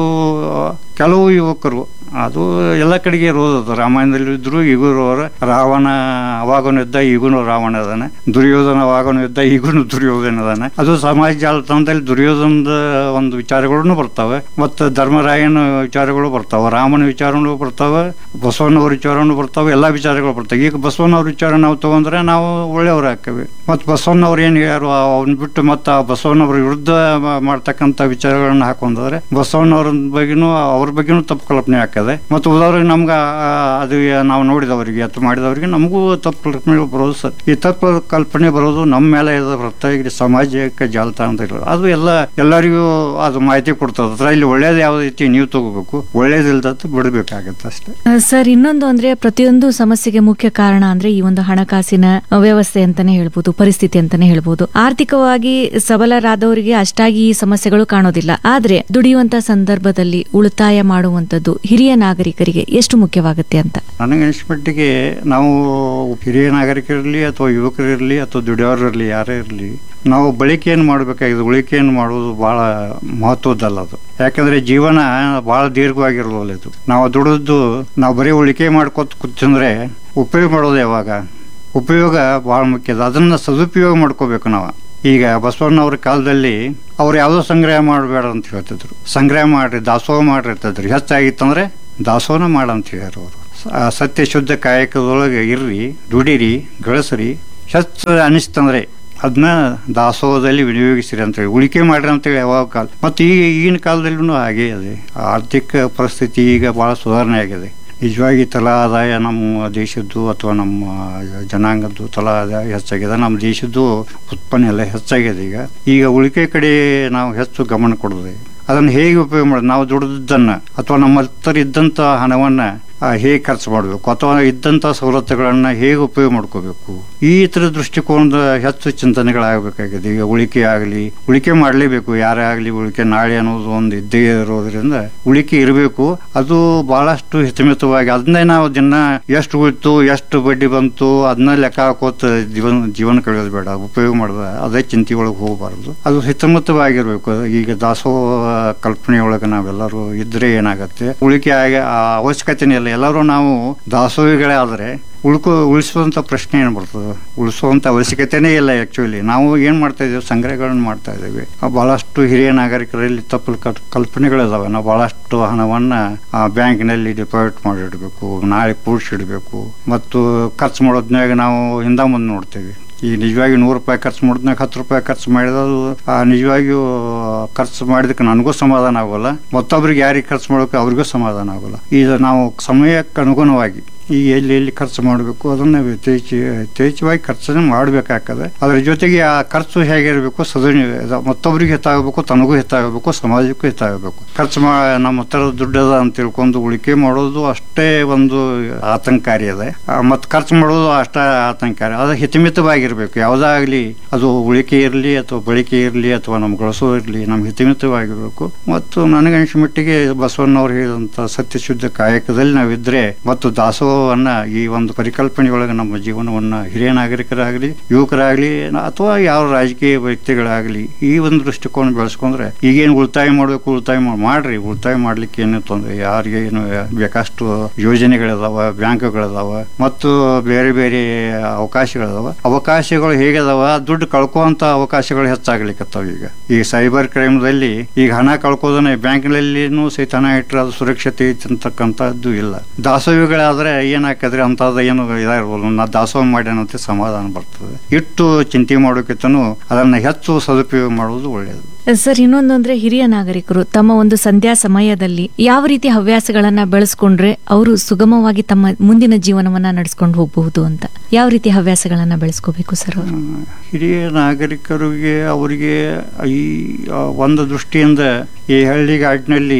ಕೆಲವು ಯುವಕರು ಅದು ಎಲ್ಲ ಕಡೆಗೆ ಇರೋದು ರಾಮಾಯಣದಲ್ಲಿ ಇದ್ರು ಈಗೂ ಇರೋರು ರಾವಣ ಅವಾಗನು ಇದ್ದ ಈಗೂನು ರಾವಣ ಅದಾನೆ ದುರ್ಯೋಧನ ಅವಾಗನು ಇದ್ದ ಈಗೂನು ದುರ್ಯೋಧನ ಅದಾನೆ ಅದು ಸಮಾಜ ಜಾಲತಾಣದಲ್ಲಿ ದುರ್ಯೋಧನದ ಒಂದು ವಿಚಾರಗಳು ಬರ್ತಾವೆ ಮತ್ತು ಧರ್ಮರಾಯನ ವಿಚಾರಗಳು ಬರ್ತಾವೆ ರಾಮನ ವಿಚಾರಗಳು ಬರ್ತಾವೆ ಬಸವಣ್ಣವ್ರ ವಿಚಾರಗಳು ಬರ್ತಾವೆ ಎಲ್ಲ ವಿಚಾರಗಳು ಬರ್ತಾವೆ ಈಗ ಬಸವಣ್ಣವ್ರ ವಿಚಾರ ನಾವು ತಗೊಂಡ್ರೆ ನಾವು ಒಳ್ಳೆಯವ್ರು ಹಾಕೇವೆ ಮತ್ತು ಬಸವಣ್ಣವ್ರು ಏನು ಯಾರು ಅವ್ನ ಬಿಟ್ಟು ಮತ್ತು ಆ ಬಸವಣ್ಣವ್ರ ವಿರುದ್ಧ ಮಾ- ಮಾಡ್ತಕ್ಕಂಥ ವಿಚಾರಗಳನ್ನ ಹಾಕೊಂಡ್ರೆ ಬಸವಣ್ಣವ್ರ ಬಗ್ಗೆನೂ ಅವ್ರ ಬಗ್ಗೆನೂ ತಪ್ಪು ಕಲ್ಪನೆ ಹಾಕದೆ ಮತ್ತು ಉದಾಹರಣೆಗೆ ನಮ್ಗೆ ಆ- ಅದು ನಾವು ನೋಡಿದವರಿಗೆ ಅಥವಾ ಮಾಡಿದವರಿಗೆ ನಮಗೂ ತಪ್ಪು ಕಲ್ಪನೆ ಬರೋದು ಸರ್ ಈ ತಪ್ಪು ಕಲ್ಪನೆ ಬರೋದು ನಮ್ಮ ಮೇಲೆ ಇದು ಬರುತ್ತೆ ಈಗ ಸಾಮಾಜಿಕ ಜಾಲತಾಣದಲ್ಲಿ ಅದು ಎಲ್ಲ ಎಲ್ಲರಿಗೂ ಅದು ಮಾಹಿತಿ ಕೊಡ್ತದೆ ಅದರಲ್ಲಿ ಒಳ್ಳೇದು ಯಾವ್ದೈತಿ ನೀವು ತಗೋಬೇಕು ಒಳ್ಳೇದಿಲ್ದತ್ತು ಬಿಡಬೇಕಾಗತ್ತೆ ಅಷ್ಟೇ
ಆ, ಸರ್ ಇನ್ನೊಂದು ಅಂದ್ರೆ ಪ್ರತಿಯೊಂದು ಸಮಸ್ಯೆಗೆ ಮುಖ್ಯ ಕಾರಣ ಅಂದ್ರೆ ಈ ಒಂದು ಹಣಕಾಸಿನ ವ್ಯವಸ್ಥೆ ಅಂತಾನೆ ಹೇಳ್ಬೋದು ಪರಿಸ್ಥಿತಿ ಅಂತಾನೆ ಹೇಳ್ಬೋದು ಆರ್ಥಿಕವಾಗಿ ಸಬಲರಾದವರಿಗೆ ಅಷ್ಟಾಗಿ ಈ ಸಮಸ್ಯೆಗಳು ಕಾಣೋದಿಲ್ಲ ಆದ್ರೆ ದುಡಿಯುವಂತ ಸಂದರ್ಭದಲ್ಲಿ ಉಳಿತಾಯ ಮಾಡುವಂತದ್ದು ಹಿರಿಯ ನಾಗರಿಕರಿಗೆ ಎಷ್ಟು ಮುಖ್ಯವಾಗುತ್ತೆ ಅಂತ
ನನಗೆ ಅನಿಸ್ಮಟ್ಟಿಗೆ ನಾವು ಹಿರಿಯ ನಾಗರಿಕರಿರಲಿ ಅಥವಾ ಯುವಕರಿರಲಿ ಅಥವಾ ದುಡಿಯೋರಿರಲಿ ಯಾರೇ ಇರಲಿ ನಾವು ಬಳಕೆಯನ್ನು ಮಾಡಬೇಕಾಗಿದೆ ಉಳಿಕೆಯನ್ನು ಮಾಡೋದು ಭಾಳ ಮಹತ್ವದ್ದಲ್ಲ ಅದು ಯಾಕಂದ್ರೆ ಜೀವನ ಭಾಳ ದೀರ್ಘವಾಗಿರೋಲ್ಲ ಇದು ನಾವು ದುಡಿದು ನಾವು ಬರೀ ಉಳಿಕೆ ಮಾಡ್ಕೊತ ಕೂತಂದ್ರೆ ಉಪಯೋಗ ಮಾಡೋದು ಯಾವಾಗ ಉಪಯೋಗ ಭಾಳ ಮುಖ್ಯ ಅದು ಅದನ್ನು ಸದುಪಯೋಗ ಮಾಡ್ಕೋಬೇಕು ನಾವು ಈಗ ಬಸವಣ್ಣವ್ರ ಕಾಲದಲ್ಲಿ ಅವ್ರು ಯಾವುದೋ ಸಂಗ್ರಹ ಮಾಡಬೇಡ ಅಂತ ಹೇಳ್ತಿದ್ರು ಸಂಗ್ರಹ ಮಾಡ್ರಿ ದಾಸೋಹ ಮಾಡ್ರಿ ಅಂತಂದ್ರು ಹೆಚ್ಚಾಗಿತ್ತಂದ್ರೆ ದಾಸೋಹನ ಮಾಡಂತ ಹೇಳ್ಯಾರ ಅವರು ಸತ್ಯ ಶುದ್ಧ ಕಾಯಕದೊಳಗೆ ಇರ್ರಿ ದುಡಿರಿ ಗಳಿಸ್ರಿ ಹೆಚ್ಚು ಅನಿಸ್ತಂದ್ರೆ ಅದನ್ನ ದಾಸೋಹದಲ್ಲಿ ವಿನಿಯೋಗಿಸಿರಿ ಅಂತೇಳಿ ಉಳಿಕೆ ಮಾಡ್ರಿ ಅಂತೇಳಿ ಯಾವಾಗ ಕಾಲ ಮತ್ತು ಈಗ ಈಗಿನ ಕಾಲದಲ್ಲೂ ಹಾಗೇ ಇದೆ ಆರ್ಥಿಕ ಪರಿಸ್ಥಿತಿ ಈಗ ಭಾಳ ಸುಧಾರಣೆ ಆಗಿದೆ ನಿಜವಾಗಿ ತಲಾ ಆದಾಯ ನಮ್ಮ ದೇಶದ್ದು ಅಥವಾ ನಮ್ಮ ಜನಾಂಗದ್ದು ತಲಾ ಆದಾಯ ಹೆಚ್ಚಾಗಿದೆ ನಮ್ಮ ದೇಶದ್ದು ಉತ್ಪನ್ನ ಎಲ್ಲ ಹೆಚ್ಚಾಗಿದೆ ಈಗ ಈಗ ಉಳಿಕೆ ಕಡೆ ನಾವು ಹೆಚ್ಚು ಗಮನ ಕೊಡೋದು ಅದನ್ನು ಹೇಗೆ ಉಪಯೋಗ ಮಾಡೋದು ನಾವು ದುಡಿದದ್ದನ್ನು ಅಥವಾ ನಮ್ಮ ಹತ್ರ ಇದ್ದಂಥ ಹಣವನ್ನು ಹೇಗೆ ಖರ್ಚು ಮಾಡಬೇಕು ಅಥವಾ ಇದ್ದಂಥ ಸವಲತ್ತುಗಳನ್ನು ಹೇಗೆ ಉಪಯೋಗ ಮಾಡ್ಕೋಬೇಕು ಈ ಥರ ದೃಷ್ಟಿಕೋನದ ಹೆಚ್ಚು ಚಿಂತನೆಗಳಾಗಬೇಕಾಗಿದೆ ಈಗ ಉಳಿಕೆ ಆಗಲಿ ಉಳಿಕೆ ಮಾಡಲೇಬೇಕು ಯಾರೇ ಆಗಲಿ ಉಳಿಕೆ ನಾಳೆ ಅನ್ನೋದು ಒಂದು ಇದ್ದೇ ಇರೋದ್ರಿಂದ ಉಳಿಕೆ ಇರಬೇಕು ಅದು ಬಹಳಷ್ಟು ಹಿತಮಿತವಾಗಿ ಅದನ್ನೇ ನಾವು ದಿನ ಎಷ್ಟು ಉಳಿತು ಎಷ್ಟು ಬಡ್ಡಿ ಬಂತು ಅದನ್ನ ಲೆಕ್ಕ ಹಾಕೋತ ಜೀವನ ಜೀವನ ಕಳೆಯೋದು ಬೇಡ ಉಪಯೋಗ ಮಾಡಿದ ಅದೇ ಚಿಂತೆ ಒಳಗೆ ಹೋಗಬಾರ್ದು ಅದು ಹಿತಮಿತವಾಗಿರ್ಬೇಕು ಈಗ ದಾಸೋಹ ಕಲ್ಪನೆಯೊಳಗೆ ನಾವೆಲ್ಲರೂ ಇದ್ರೆ ಏನಾಗತ್ತೆ ಉಳಿಕೆ ಆಗಿ ಆ ಅವಶ್ಯಕತೆನೇ ಇಲ್ಲ ಎಲ್ಲರೂ ನಾವು ದಾಸೋಹಿಗಳೇ ಆದರೆ ಉಳ್ಕೊ ಉಳಿಸುವಂಥ ಪ್ರಶ್ನೆ ಏನು ಬರ್ತದೆ ಉಳಿಸುವಂಥ ಅವಶ್ಯಕತೆನೇ ಇಲ್ಲ ಆ್ಯಕ್ಚುಲಿ ನಾವು ಏನು ಮಾಡ್ತಾ ಇದ್ದೀವಿ ಸಂಗ್ರಹಗಳನ್ನು ಮಾಡ್ತಾ ಇದ್ದೀವಿ ಆ ಭಾಳಷ್ಟು ಹಿರಿಯ ನಾಗರಿಕರಲ್ಲಿ ತಪ್ಪು ಕಲ್- ಕಲ್ಪನೆಗಳಿದಾವೆ ನಾವು ಭಾಳಷ್ಟು ಹಣವನ್ನು ಬ್ಯಾಂಕಿನಲ್ಲಿ ಡಿಪಾಸಿಟ್ ಮಾಡಿಡಬೇಕು ನಾಳೆ ಕೂಡಿಸಿಡಬೇಕು ಮತ್ತು ಖರ್ಚು ಮಾಡೋದ್ನಾಗ ನಾವು ಹಿಂದ ಮುಂದೆ ನೋಡ್ತೇವೆ ಈ ನಿಜವಾಗಿ ನೂರು ರೂಪಾಯಿ ಖರ್ಚು ಮಾಡಿದ್ನಾಗ ಹತ್ತು ರೂಪಾಯಿ ಖರ್ಚು ಮಾಡಿರೋದು ಆ ನಿಜವಾಗಿಯೂ ಖರ್ಚು ಮಾಡಿದಕ್ಕೆ ನನಗೂ ಸಮಾಧಾನ ಆಗೋಲ್ಲ ಮತ್ತೊಬ್ರಿಗೆ ಯಾರಿಗೆ ಖರ್ಚು ಮಾಡೋಕೆ ಅವ್ರಿಗೂ ಸಮಾಧಾನ ಆಗೋಲ್ಲ ಈಗ ನಾವು ಸಮಯಕ್ಕೆ ಅನುಗುಣವಾಗಿ ಈ ಎಲ್ಲಿ ಎಲ್ಲಿ ಖರ್ಚು ಮಾಡಬೇಕು ಅದನ್ನು ಯಥೇಚ್ಛ ಯಥೇಚ್ಛವಾಗಿ ಖರ್ಚನ್ನು ಮಾಡಬೇಕಾಗ್ತದೆ ಅದರ ಜೊತೆಗೆ ಆ ಖರ್ಚು ಹೇಗಿರಬೇಕು ಸದೃಢ ಮತ್ತೊಬ್ಬರಿಗೆ ಹಿತಾಗಬೇಕು ತನಗೂ ಹಿತಾಗಬೇಕು ಸಮಾಜಕ್ಕೂ ಹಿತಾಗಬೇಕು ಖರ್ಚು ಮಾ ನಮ್ಮ ಹತ್ರ ದುಡ್ಡದ ಅಂತ ತಿಳ್ಕೊಂಡು ಉಳಿಕೆ ಮಾಡೋದು ಅಷ್ಟೇ ಒಂದು ಆತಂಕಾರಿ ಇದೆ ಮತ್ತು ಖರ್ಚು ಮಾಡೋದು ಅಷ್ಟೇ ಆತಂಕಾರಿ ಅದು ಹಿತಮಿತವಾಗಿರಬೇಕು ಯಾವುದಾಗಲಿ ಅದು ಉಳಿಕೆ ಇರಲಿ ಅಥವಾ ಬಳಕೆ ಇರಲಿ ಅಥವಾ ನಮ್ಮ ಗಳಿಸೋ ಇರಲಿ ನಮ್ಮ ಹಿತಮಿತವಾಗಿರಬೇಕು ಮತ್ತು ನನಗನ್ಸ ಮಟ್ಟಿಗೆ ಬಸವಣ್ಣವ್ರು ಹೇಳಿದಂಥ ಸತ್ಯಶುದ್ಧ ಕಾಯಕದಲ್ಲಿ ನಾವಿದ್ರೆ ಮತ್ತು ದಾಸೋಹವನ್ನ ಈ ಒಂದು ಪರಿಕಲ್ಪನೆಯೊಳಗೆ ನಮ್ಮ ಜೀವನವನ್ನ ಹಿರಿಯ ನಾಗರಿಕರಾಗಲಿ ಯುವಕರಾಗಲಿ ಅಥವಾ ಯಾವ ರಾಜಕೀಯ ವ್ಯಕ್ತಿಗಳಾಗಲಿ ಈ ಒಂದು ದೃಷ್ಟಿಕೋನ ಬೆಳೆಸ್ಕೊಂಡ್ರೆ ಈಗೇನು ಉಳಿತಾಯ ಮಾಡಬೇಕು ಉಳಿತಾಯ ಮಾಡ್- ಮಾಡ್ರಿ ಉಳಿತಾಯ ಮಾಡ್ಲಿಕ್ಕೆ ಏನು ತೊಂದರೆ ಯಾರಿಗೆ ಏನು ಬೇಕಷ್ಟು ಯೋಜನೆಗಳಿದಾವ ಬ್ಯಾಂಕ್ಗಳಿದಾವ ಮತ್ತು ಬೇರೆ ಬೇರೆ ಅವಕಾಶಗಳಿದಾವ ಅವಕಾಶಗಳು ಹೇಗಿದಾವ ದುಡ್ಡು ಕಳ್ಕೋಂತ ಅವಕಾಶಗಳು ಹೆಚ್ಚಾಗ್ಲಿಕ್ಕತ್ತಾವ ಈಗ ಈಗ ಸೈಬರ್ ಕ್ರೈಮ್ದಲ್ಲಿ ಈಗ ಹಣ ಕಳ್ಕೋದನ್ನ ಬ್ಯಾಂಕ್ನಲ್ಲಿನೂ ಸಹಿತ ಹಣ ಇಟ್ಟರೆ ಅದು ಸುರಕ್ಷತೆ ಐತಿ ಅಂತಕ್ಕಂಥದ್ದು ಇಲ್ಲ ದಾಸೋಹಿಗಳಾದ್ರೆ ಏನಾಕದ್ರೆ ಅಂತದ ಏನು ಇದಾಗಿರ್ಬೋದು ನಾ ದಾಸೋಹ ಮಾಡ್ಯಾನಂತೆ ಸಮಾಧಾನ ಬರ್ತದೆ ಇಟ್ಟು ಚಿಂತೆ ಮಾಡೋಕ್ಕಿಂತನೂ ಅದನ್ನ ಹೆಚ್ಚು ಸದುಪಯೋಗ ಮಾಡೋದು ಒಳ್ಳೆಯದು
ಸರ್ ಇನ್ನೊಂದು ಅಂದ್ರೆ ಹಿರಿಯ ನಾಗರಿಕರು ತಮ್ಮ ಒಂದು ಸಂಧ್ಯಾ ಸಮಯದಲ್ಲಿ ಯಾವ ರೀತಿ ಹವ್ಯಾಸಗಳನ್ನ ಬೆಳೆಸ್ಕೊಂಡ್ರೆ ಅವರು ಸುಗಮವಾಗಿ ತಮ್ಮ ಮುಂದಿನ ಜೀವನವನ್ನ ನಡೆಸ್ಕೊಂಡು ಹೋಗಬಹುದು ಅಂತ ಯಾವ ರೀತಿ ಹವ್ಯಾಸಗಳನ್ನ ಬೆಳೆಸ್ಕೋಬೇಕು ಸರ್ ಅವರು
ಆ, ಹಿರಿಯ ನಾಗರಿಕರಿಗೆ ಅವರಿಗೆ ಈ ಆ, ಒಂದು ದೃಷ್ಟಿಯಿಂದ ಈ ಹಳ್ಳಿಗಾಡಿನಲ್ಲಿ